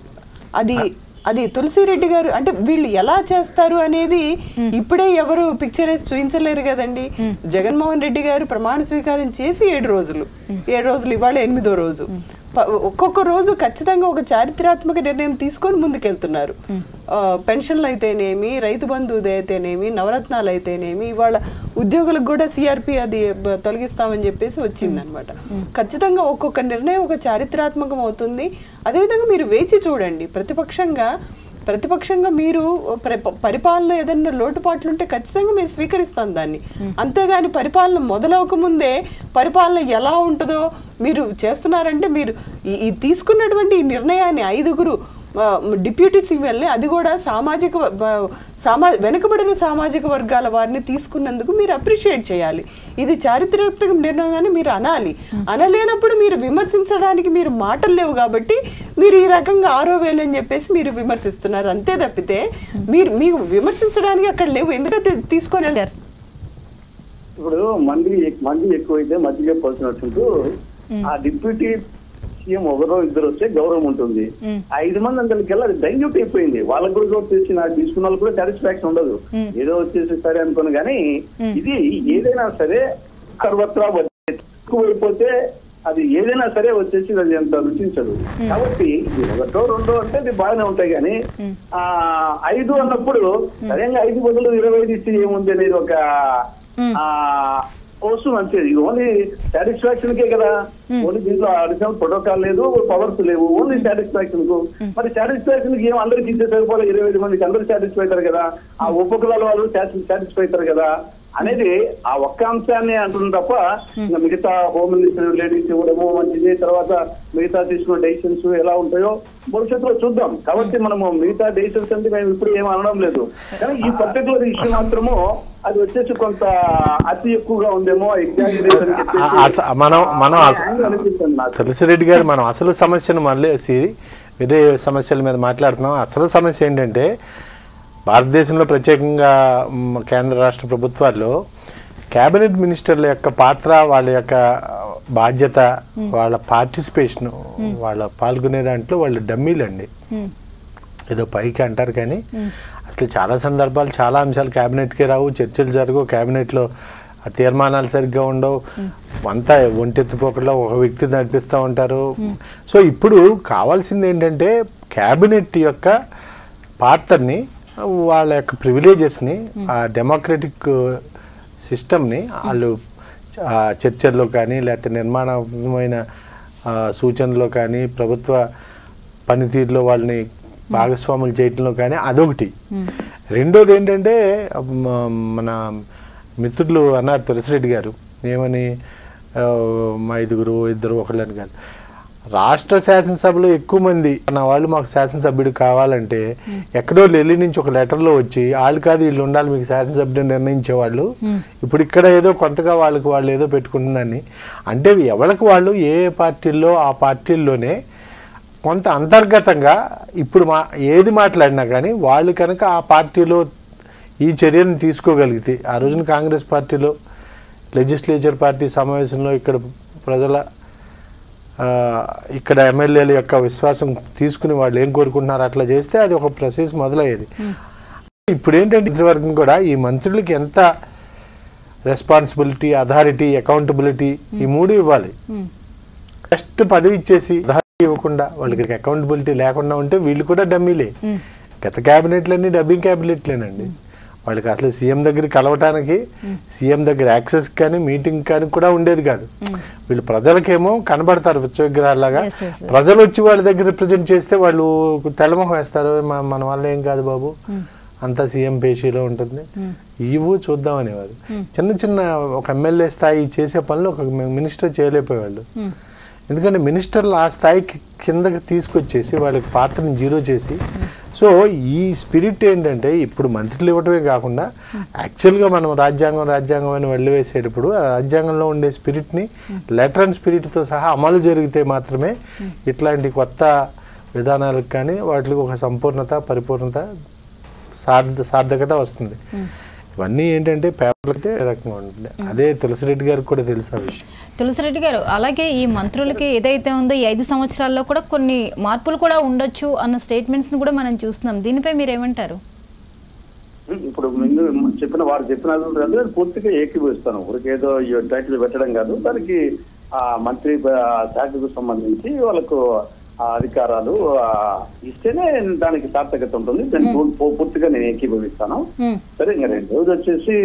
Speaker 3: అది అది తులసిరెడ్డి గారు అంటే వీళ్ళు ఎలా చేస్తారు అనేది ఇప్పుడే ఎవరు పిక్చర్ వేసి చూపించలేరు కదండి జగన్మోహన్ రెడ్డి గారు ప్రమాణ స్వీకారం చేసి ఏడు రోజులు ఏడు రోజులు ఇవాళ ఎనిమిదో రోజు ప- ఒక్కొక్క రోజు ఖచ్చితంగా ఒక చారిత్రాత్మక నిర్ణయం తీసుకొని ముందుకెళ్తున్నారు ఆ, పెన్షన్లు అయితేనేమి రైతు బంధువుది అయితేనేమి నవరత్నాలు అయితేనేమి ఇవాళ ఉద్యోగులకు కూడా సిఆర్పి అది బ- తొలగిస్తామని చెప్పేసి వచ్చిందనమాట ఖచ్చితంగా ఒక్కొక్క నిర్ణయం ఒక చారిత్రాత్మకం అవుతుంది అదేవిధంగా మీరు వేచి చూడండి ప్రతిపక్షంగా ప్రతిపక్షంగా మీరు ప్ర- పరిపాలన ఏదైనా లోటుపాట్లు ఉంటే ఖచ్చితంగా మేము స్వీకరిస్తాం దాన్ని అంతేగాని పరిపాలన మొదలవక ముందే పరిపాలన ఎలా ఉంటుందో మీరు చేస్తున్నారంటే మీరు ఈ- ఈ తీసుకున్నటువంటి ఈ నిర్ణయాన్ని ఐదుగురు ఆ, డిప్యూటీ సీఎల్ని అది కూడా సామాజిక వ- బ- సామా వెనుకబడిన సామాజిక వర్గాల వారిని తీసుకున్నందుకు మీరు అప్రిషియేట్ చేయాలి ఇది చారిత్రాత్మక నిర్ణయం అని మీరు అనాలి అనలేనప్పుడు మీరు విమర్శించడానికి మీరు మాటలు లేవు కాబట్టి మీరు ఈ రకంగా ఆరో వేలు అని చెప్పేసి మీరు విమర్శిస్తున్నారు అంతే తప్పితే మీరు మీకు విమర్శించడానికి అక్కడ లేవు ఎందుకంటే తీసుకొని వెళ్తారు
Speaker 4: ఇప్పుడు మంది మంది ఎక్కువైతే మధ్య చెప్పాల్సినట్టు ఆ డిప్యూటీ సీఎం ఒకరో ఇద్దరు వస్తే గౌరవం ఉంటుంది ఆ ఐదు మంది అందరికెల్లా అది డైల్యూట్ అయిపోయింది వాళ్ళకి కూడా వచ్చేసి నాకు తీసుకున్న వాళ్ళకి కూడా సాటిస్ఫాక్షన్ ఉండదు ఏదో వచ్చేసి సరే అనుకోను కానీ ఇది ఏదైనా సరే సర్వత్రా వచ్చే- ఎక్కువైపోతే అది ఏదైనా సరే వచ్చేసి అది అంత రుచించదు కాబట్టి ఇది ఒకటో రెండో అంటే అది బాగానే ఉంటాయి కానీ ఆ ఐదు అన్నప్పుడు సరిగ్గా ఐదు బదులు ఇరవై ఐదు ఇస్తే ఏముంది అనేది ఒక ఆ వస్తుంది అంతే ఇది ఓన్లీ సాటిస్ఫాక్షన్ కే కదా ఓన్లీ దీంట్లో అడిషనల్ ప్రోటోకాల్ లేదు పవర్స్ లేవు ఓన్లీ సాటిస్ఫాక్షన్ కు మరి సాటిస్ఫాక్షన్ కి ఏం అందరికి ఇచ్చే సరిపోలే ఇరవై ఐదు మందికి అందరూ సాటిస్ఫై అవుతారు కదా ఆ ఉపకులాల వాళ్ళు సాటిస్ఫై అవుతారు కదా అనేది ఆ ఒక్క అంశాన్ని అంటుంది తప్ప ఇంకా మిగతా హోమ్ మినిస్టర్ లేడీస్ ఇవ్వడము మంచిది తర్వాత మిగతా తీసుకున్న డెసిషన్స్ ఎలా ఉంటాయో భవిష్యత్తులో చూద్దాం కాబట్టి మనము మిగతా డెసిషన్స్ అంటే మేము ఇప్పుడు ఏం అనడం లేదు కానీ ఈ పర్టికులర్ ఇష్యూ మాత్రము అది వచ్చేసి కొంత అతి ఎక్కువగా ఉందేమో ఎగ్జామినేషన్
Speaker 2: ఆ- అస- మనం మనం అస-
Speaker 4: అనిపిస్తుంది నాకు
Speaker 2: తులసిరెడ్డి గారు మనం అసలు సమస్యను మళ్ళేసి వేరే సమస్యల మీద మాట్లాడుతున్నాం అసలు సమస్య ఏంటంటే భారతదేశంలో ప్రత్యేకంగా మ్, కేంద్ర రాష్ట్ర ప్రభుత్వాల్లో కేబినెట్ మినిస్టర్ల యొక్క పాత్ర వాళ్ళ యొక్క బాధ్యత వాళ్ళ పార్టిసిపేషన్ వాళ్ళ పాల్గొనే దాంట్లో వాళ్ళు డమ్మీలండి ఏదో పైకి అంటారు కానీ అసలు చాలా సందర్భాలు చాలా అంశాలు క్యాబినెట్కే రావు చర్చలు జరగవు క్యాబినెట్లో ఆ తీర్మానాలు సరిగ్గా ఉండవు అంతా ఒంటెత్తిపోకుండా ఒక వ్యక్తి నడిపిస్తూ ఉంటారు సో ఇప్పుడు కావాల్సింది ఏంటంటే క్యాబినెట్ యొక్క పాత్రని వాళ్ళ యొక్క ప్రివిలేజెస్ని ఆ డెమోక్రటిక్ సిస్టమ్ని వాళ్ళు ఆ చర్చల్లో కానీ లేకపోతే నిర్మాణమైన ఆ, సూచనలో కానీ ప్రభుత్వ పనితీరులో వాళ్ళని భాగస్వాములు చేయటంలో కానీ అదొకటి రెండోది ఏంటంటే మ- మన మిత్రులు అన్నారు తులసిరెడ్డి గారు ఏమని ఆ, మా ఐదుగురు ఇద్దరు ఒకళ్ళని కాదు రాష్ట్ర శాసనసభలో ఎక్కువ మంది నా వాళ్ళు మాకు శాసనసభ్యుడు కావాలంటే ఎక్కడో ఢిల్లీ నుంచి ఒక లెటర్లో వచ్చి వాళ్ళు కాదు వీళ్ళు ఉండాలి మీకు శాసనసభ్యుడు నిర్ణయించేవాళ్ళు ఇప్పుడు ఇక్కడ ఏదో కొంతగా వాళ్ళకి వాళ్ళు ఏదో పెట్టుకుంటుందని అంటే ఎవరికి వాళ్ళు ఏ ఏ పార్టీల్లో ఆ పార్టీల్లోనే కొంత అంతర్గతంగా ఇప్పుడు మా ఏది మాట్లాడినా కానీ వాళ్ళు కనుక ఆ పార్టీలో ఈ చర్యను తీసుకోగలిగితే ఆ రోజున కాంగ్రెస్ పార్టీలో లెజిస్లేచర్ పార్టీ సమావేశంలో ఇక్కడ ప్రజల ఆ, ఇక్కడ ఎమ్మెల్యేల యొక్క విశ్వాసం తీసుకుని వాళ్ళు ఏం కోరుకుంటున్నారు అట్లా చేస్తే అది ఒక ప్రాసెస్ మొదలయ్యేది ఇప్పుడు ఏంటంటే ఇంతవరకు కూడా ఈ మంత్రులకి ఎంత రెస్పాన్సిబిలిటీ అథారిటీ అకౌంటబిలిటీ ఈ మూడు ఇవ్వాలి ఫస్ట్ పదవి ఇచ్చేసి అథారిటీ ఇవ్వకుండా వాళ్ళకి అకౌంటబిలిటీ లేకుండా ఉంటే వీళ్ళు కూడా డమ్మీలే గత క్యాబినెట్లన్నీ డబ్బింగ్ క్యాబినెట్లేనండి వాళ్ళకి అసలు సీఎం దగ్గర కలవటానికి సీఎం దగ్గర యాక్సెస్ కానీ మీటింగ్ కానీ కూడా ఉండేది కాదు వీళ్ళు ప్రజలకేమో కనబడతారు విశ్వవిగ్రహాలాగా
Speaker 1: Yes, yes, yes.
Speaker 2: ప్రజలు వచ్చి వాళ్ళ దగ్గర రిప్రజెంట్ చేస్తే వాళ్ళు తెల్లమొహం వేస్తారు "మా- మన వల్ల ఏం కాదు బాబు అంతా సీఎం పేషీలో ఉంటుంది ఇవ్వు చూద్దాం అనేవారు చిన్న చిన్న ఒక ఎమ్మెల్యే స్థాయి చేసే పనులు ఒక మినిస్టర్ చేయలేకపోయేవాళ్ళు ఎందుకంటే మినిస్టర్లు ఆ స్థాయికి కిందకి తీసుకొచ్చేసి వాళ్ళకి పాత్రని జీరో చేసి సో ఈ స్పిరిట్ ఏంటంటే ఇప్పుడు మంత్రులు ఇవ్వటమే కాకుండా యాక్చువల్గా మనం రాజ్యాంగం రాజ్యాంగం అని వెళ్ళివేసేటప్పుడు ఆ రాజ్యాంగంలో ఉండే స్పిరిట్ని లెటర్ అండ్ స్పిరిట్తో సహా అమలు జరిగితే మాత్రమే ఇట్లాంటి కొత్త విధానాలకు కానీ వాటికి ఒక సంపూర్ణత పరిపూర్ణత సార్థ సార్థకత వస్తుంది ఇవన్నీ ఏంటంటే పేపర్లకి రకంగా ఉంటుంది అదే తులసిరెడ్డి గారికి కూడా తెలుసు ఆ విషయం
Speaker 1: తులసిరెడ్డి గారు అలాగే ఈ మంత్రులకి ఏదైతే ఉందో ఈ ఐదు సంవత్సరాల్లో కూడా కొన్ని మార్పులు కూడా ఉండొచ్చు అన్న స్టేట్మెంట్స్ని కూడా మనం చూస్తున్నాం దీనిపై మీరు ఏమంటారు
Speaker 4: ఇప్పుడు ముందు చెప్పిన వారు చెప్పిన అభిప్రాయాలు నేను పూర్తిగా ఏకీభవిస్తాను ఊరికేదో ఈ టైటిల్ పెట్టడం కాదు దానికి ఆ మంత్రి ఆ, శాఖకు సంబంధించి వాళ్ళకు ఆ అధికారాలు ఆ, ఇస్తేనే దానికి సార్థకత ఉంటుంది దాన్ని పూ- పూర్తిగా నేను ఏకీభవిస్తాను
Speaker 1: మ్మ్.
Speaker 4: సరే ఇంకా రెండోది వచ్చేసి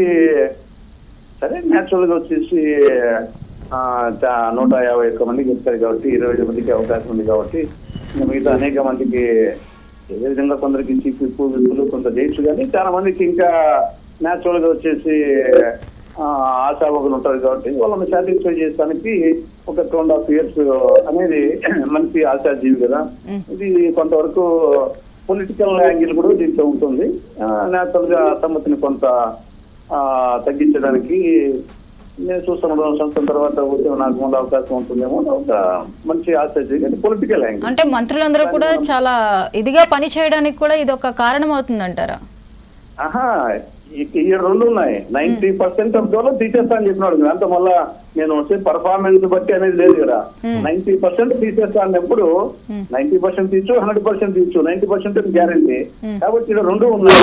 Speaker 4: సరే న్యాచురల్ గా వచ్చేసి ఆ, చా- నూట యాభై ఒక్క మందికి ఇస్తారు కాబట్టి ఇరవై ఐదు మందికి అవకాశం ఉంది కాబట్టి ఇంకా మిగతా అనేక మందికి ఏ విధంగా కొందరికి చీఫ్ విప్ విప్పులు కొంత చేయొచ్చు కానీ చాలా మందికి ఇంకా న్యాచురల్ గా వచ్చేసి ఆ, ఆశావకులు ఉంటారు కాబట్టి వాళ్ళని సాటిస్ఫై చేయడానికి ఒక టూ అండ్ హాఫ్ ఇయర్స్ అనేది మంచి ఆశాజీవి కదా ఇది కొంతవరకు పొలిటికల్ యాంగిల్ కూడా దీంట్లో ఉంటుంది నేచురల్ గా అసమ్మతిని కొంత ఆ, తగ్గించడానికి నేను చూస్తాను రెండు సంవత్సరం తర్వాత ఉద్యోగం నాకు ముందు అవకాశం ఉంటుందేమో అని ఒక మంచి ఆశ అది పొలిటికల్ యాంగిల్
Speaker 1: అంటే మంత్రులందరూ కూడా చాలా ఇదిగా పని చేయడానికి కూడా ఇది ఒక కారణం అవుతుందంటారా
Speaker 4: ఆహా ఈ ఈ రెండు ఉన్నాయి నైన్టీ పర్సెంట్ ఆఫ్ డోలో తీసేస్తా అని చెప్పినాడు అంత మళ్ళా నేను వచ్చే పర్ఫార్మెన్స్ బట్టి అనేది లేదు కదా నైన్టీ పర్సెంట్ తీసేస్తా అన్నప్పుడు నైన్టీ పర్సెంట్ తీసు హండ్రెడ్ పర్సెంట్ తీసు నైన్టీ పర్సెంట్ గ్యారంటీ కాబట్టి ఇక్కడ రెండు ఉన్నాయి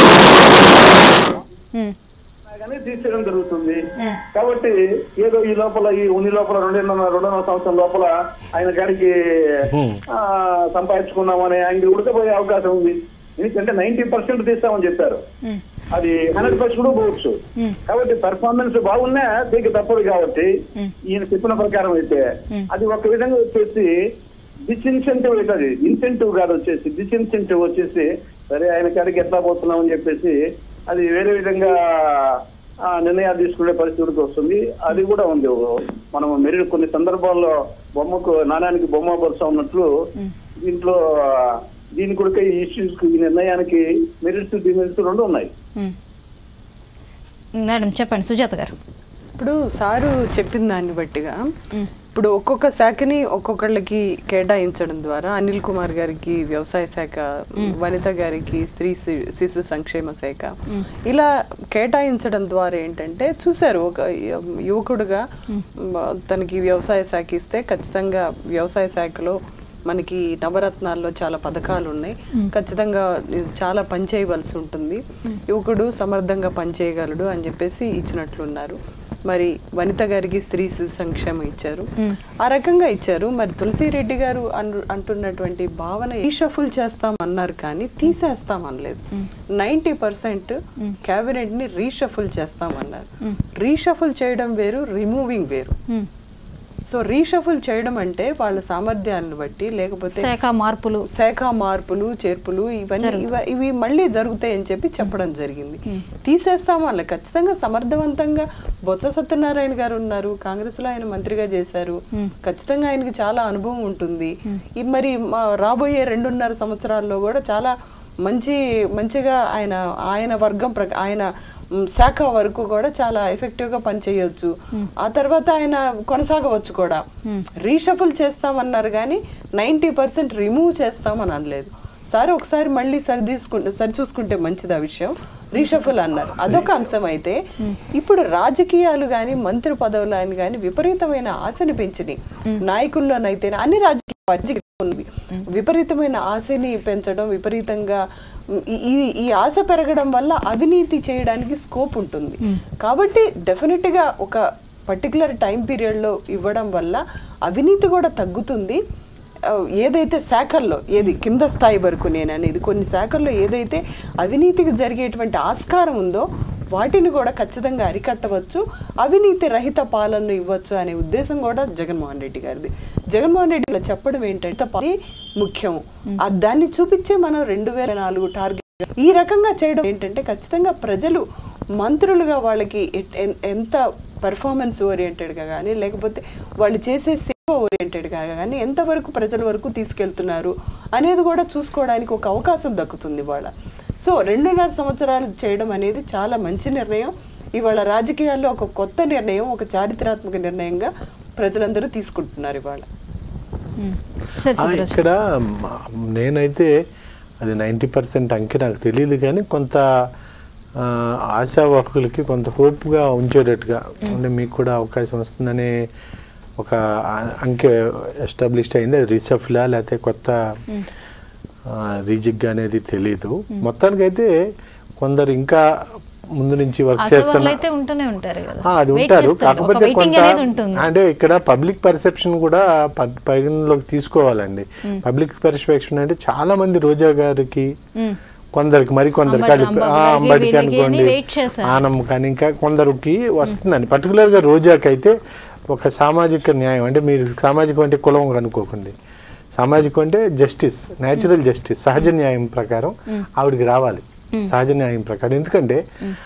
Speaker 1: ఉమ్,
Speaker 4: కానీ తీసేయడం జరుగుతుంది కాబట్టి ఏదో ఈ లోపల ఈ ఉన్ని లోపల రెండున్నర రెండున్నర సంవత్సరం లోపల ఆయన గారికి ఆ, సంపాదించుకున్నామనే ఆయన ఉడకపోయే అవకాశం ఉంది ఎందుకంటే నైన్టీ పర్సెంట్ తీస్తామని చెప్పారు
Speaker 1: ఉమ్,
Speaker 4: అది హండ్రెడ్ పర్సెంట్ కూడా పోవచ్చు కాబట్టి పర్ఫార్మెన్స్ బాగున్నా దీనికి తప్పదు కాబట్టి ఈయన చెప్పిన ప్రకారం అయితే అది ఒక విధంగా వచ్చేసి డిస్ఇన్సెంటివ్ అవుతుంది ఇన్సెంటివ్ కాదు వచ్చేసి డిస్ఇన్సెంటివ్ వచ్చేసి సరే ఆయన కాడికి ఎట్లా పోతున్నాం అని చెప్పేసి అది వేరే విధంగా ఆ, నిర్ణయాలు తీసుకునే పరిస్థితికి వస్తుంది అది కూడా ఉంది మనం మెరిట్ కొన్ని సందర్భాల్లో బొమ్మకు నాణ్యానికి బొమ్మ బొరుస ఉన్నట్లు దీంట్లో ఆ, దీని కూడా ఈ ఇష్యూస్ ఈ నిర్ణయానికి మెరిట్స్ డిమెరిట్స్ రెండు ఉన్నాయి
Speaker 1: ఉమ్. మేడం చెప్పండి సుజాత గారు
Speaker 3: ఇప్పుడు సారు చెప్పిన దాన్ని బట్టిగా ఇప్పుడు ఒక్కొక్క శాఖని ఒక్కొక్కళ్ళకి కేటాయించడం ద్వారా అనిల్ కుమార్ గారికి వ్యవసాయ శాఖ వనిత గారికి స్త్రీ శి- శిశు సంక్షేమ శాఖ ఇలా కేటాయించడం ద్వారా ఏంటంటే చూశారు ఒక య- యువకుడుగా మ- తనకి వ్యవసాయ శాఖ ఇస్తే ఖచ్చితంగా వ్యవసాయ శాఖలో మనకి నవరత్నాల్లో చాలా పథకాలు ఉన్నాయి ఖచ్చితంగా ఇది చాలా పని చేయవలసి ఉంటుంది యువకుడు సమర్థంగా పనిచేయగలడు అని చెప్పేసి ఇచ్చినట్లున్నారు మరి వనిత గారికి స్త్రీ శిశు సంక్షేమం ఇచ్చారు ఆ రకంగా ఇచ్చారు మరి తులసిరెడ్డి గారు అను అంటున్నటువంటి భావన రీషఫుల్ చేస్తాం అన్నారు కానీ తీసేస్తాం అనలేదు నైంటీ పర్సెంట్ క్యాబినెట్ ని రీషఫుల్ చేస్తామన్నారు రీషఫుల్ చేయడం వేరు రిమూవింగ్ వేరు
Speaker 1: ఉమ్.
Speaker 3: సో రీషఫుల్ చేయడం అంటే వాళ్ళ సామర్థ్యాలను బట్టి లేకపోతే
Speaker 1: శాఖ మార్పులు
Speaker 3: శాఖ మార్పులు చేర్పులు ఇవన్నీ ఇవ- ఇవి మళ్ళీ జరుగుతాయి అని చెప్పి చెప్పడం జరిగింది తీసేస్తాం వాళ్ళ ఖచ్చితంగా సమర్థవంతంగా బొత్స సత్యనారాయణ గారు ఉన్నారు కాంగ్రెస్ లో ఆయన మంత్రిగా చేశారు ఖచ్చితంగా ఆయనకి చాలా అనుభవం ఉంటుంది ఈ మరి మా రాబోయే రెండున్నర సంవత్సరాల్లో కూడా చాలా మంచి మంచిగా ఆయన ఆయన వర్గం ప్రక ఆయన మ్, శాఖ వరకు కూడా చాలా ఎఫెక్టివ్ గా పనిచేయొచ్చు ఆ తర్వాత ఆయన కొనసాగవచ్చు కూడా రీషఫుల్ చేస్తామన్నారు కానీ నైంటీ పర్సెంట్ రిమూవ్ చేస్తామని అనలేదు సార్ ఒకసారి మళ్ళీ సరి తీసుకుంటే సరి చూసుకుంటే మంచిది ఆ విషయం రీషఫుల్ అన్నారు అదొక అంశం అయితే ఇప్పుడు రాజకీయాలు కానీ మంత్రి పదవులు అని కానీ విపరీతమైన ఆశని పెంచినాయి నాయకుల్లోనైతే అన్ని రాజకీయ పార్టీలు ఉన్నవి విపరీతమైన ఆశని పెంచడం విపరీతంగా ఈ- ఈ ఈ ఆశ పెరగడం వల్ల అవినీతి చేయడానికి స్కోప్ ఉంటుంది కాబట్టి డెఫినెట్ గా ఒక పర్టికులర్ టైం పీరియడ్ లో ఇవ్వడం వల్ల అవినీతి కూడా తగ్గుతుంది ఆ, ఏదైతే శాఖల్లో ఏది కింద స్థాయి వరకు నేను అనేది కొన్ని శాఖల్లో ఏదైతే అవినీతికి జరిగేటువంటి ఆస్కారం ఉందో వాటిని కూడా ఖచ్చితంగా అరికట్టవచ్చు అవినీతి రహిత పాలనను ఇవ్వచ్చు అనే ఉద్దేశం కూడా జగన్మోహన్ రెడ్డి గారిది జగన్మోహన్ రెడ్డి ఇలా చెప్పడం ఏంటంటే పాలన ముఖ్యం ఆ దాన్ని చూపించే మనం రెండు వేల నాలుగు టార్గెట్ ఈ రకంగా చేయడం ఏంటంటే ఖచ్చితంగా ప్రజలు మంత్రులుగా వాళ్ళకి ఎట్- ఎన్- ఎంత పెర్ఫార్మెన్స్ ఓరియంటెడ్గా కానీ లేకపోతే వాళ్ళు చేసే సేవ ఓరియంటెడ్గా కానీ ఎంతవరకు ప్రజల వరకు తీసుకెళ్తున్నారు అనేది కూడా చూసుకోవడానికి ఒక అవకాశం దక్కుతుంది వాళ్ళ సో రెండున్నర సంవత్సరాలు చేయడం అనేది చాలా మంచి నిర్ణయం ఇవాళ రాజకీయాల్లో ఒక కొత్త నిర్ణయం ఒక చారిత్రాత్మక నిర్ణయంగా ప్రజలందరూ తీసుకుంటున్నారు ఇవాళ
Speaker 1: ఉమ్. సరే
Speaker 2: ఆ,
Speaker 1: సుబ్రాజ్
Speaker 2: ఇక్కడ మ- నేనైతే అది నైంటీ పర్సెంట్ అంకె నాకు తెలియదు కానీ కొంత ఆ, ఆశావాహకులకి కొంత హోప్గా ఉంచేటట్టుగా అంటే మీకు కూడా అవకాశం వస్తుందనే ఒక ఆ- అంకె ఎస్టాబ్లిష్డ్ అయింది అది రీసెఫ్లా లేకపోతే కొత్త రీజిగ్ అనేది తెలియదు మొత్తానికైతే కొందరు ఇంకా ముందు నుంచి వర్క్
Speaker 1: ఆశావాహులు
Speaker 2: చేస్తున్న
Speaker 1: అయితే ఉంటూనే ఉంటారు కదా
Speaker 2: ఆ, అది
Speaker 1: Wait
Speaker 2: ఉంటారు
Speaker 1: చేస్తారు. ఒక
Speaker 2: కాకపోతే
Speaker 1: వెయిటింగ్
Speaker 2: కొంత
Speaker 1: అనేది ఉంటుంది
Speaker 2: అంటే ఇక్కడ పబ్లిక్ పర్సెప్షన్ కూడా ప- పరిగణలోకి తీసుకోవాలండి పబ్లిక్ పర్సెప్షన్ అంటే చాలా మంది రోజా గారికి
Speaker 1: ఉమ్.
Speaker 2: కొందరికి మరి కొందరికి
Speaker 1: అంబటి
Speaker 2: అది-
Speaker 1: రాంబాబు
Speaker 2: ఆ,
Speaker 1: గారికి,
Speaker 2: అంబటికి
Speaker 1: వీళ్ళకి అని
Speaker 2: అనుకోండి
Speaker 1: wait చేశారు.
Speaker 2: ఆనం కానీ ఇంకా కొందరికి వస్తుందండి పర్టికులర్ గా రోజాకి అయితే ఒక సామాజిక న్యాయం అంటే మీరు సామాజికం అంటే కులం అనుకోకండి సామాజికం అంటే జస్టిస్ న్యాచురల్ జస్టిస్ సహజ న్యాయం ప్రకారం ఆవిడకి రావాలి సహజ న్యాయం ప్రకారం ఎందుకంటే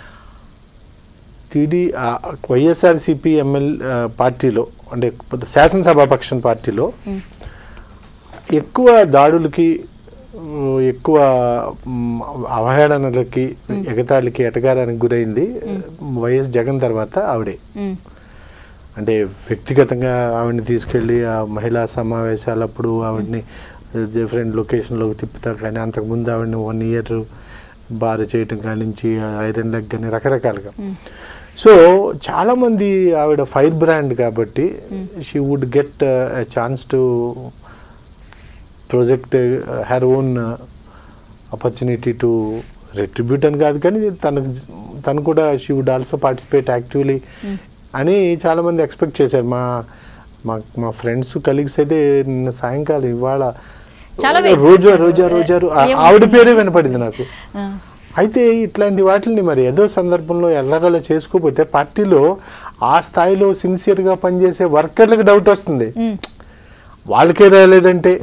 Speaker 2: టీడీ వైఎస్ఆర్సిపి ఎంఎల్ పార్టీలో అంటే శాసనసభాపక్షం పార్టీలో ఎక్కువ దాడులకి ఉమ్, ఎక్కువ ఉమ్, అవహేళనలకి ఎగతాళికి ఎటగారానికి గురైంది వైఎస్ జగన్ తర్వాత ఆవిడే
Speaker 1: ఉమ్.
Speaker 2: అంటే వ్యక్తిగతంగా ఆవిడని తీసుకెళ్ళి ఆ మహిళా సమావేశాలప్పుడు ఆవిడని డిఫరెంట్ లొకేషన్లోకి తిప్పుతారు కానీ అంతకుముందు ఆవిడని వన్ ఇయర్ బార్ చేయటం కానించి ఐరన్ లెగ్ కానీ రకరకాలుగా సో చాలామంది ఆవిడ ఫైర్ బ్రాండ్ కాబట్టి she would get chance to project her own opportunity to retribute అని కాదు కానీ తనకు తను కూడా she would also participate actively అని చాలామంది ఎక్స్పెక్ట్ చేశారు మా మా మా ఫ్రెండ్స్ కలీగ్స్ అయితే నిన్న సాయంకాలం ఇవాళ
Speaker 1: చాలా wait
Speaker 2: రోజా
Speaker 1: చేశారు.
Speaker 2: రోజా రోజా ఆ-
Speaker 1: ఏం
Speaker 2: ఆవిడ
Speaker 1: వస్తుంది?
Speaker 2: పేరే వినపడింది నాకు
Speaker 1: ఆ.
Speaker 2: అయితే ఇట్లాంటి వాటిని మరి ఏదో సందర్భంలో ఎల్లగల చేసుకోకపోతే పార్టీలో ఆ స్థాయిలో సిన్సియర్గా పనిచేసే వర్కర్లకు డౌట్ వస్తుంది
Speaker 1: ఉమ్.
Speaker 2: వాళ్ళకే రాలేదంటే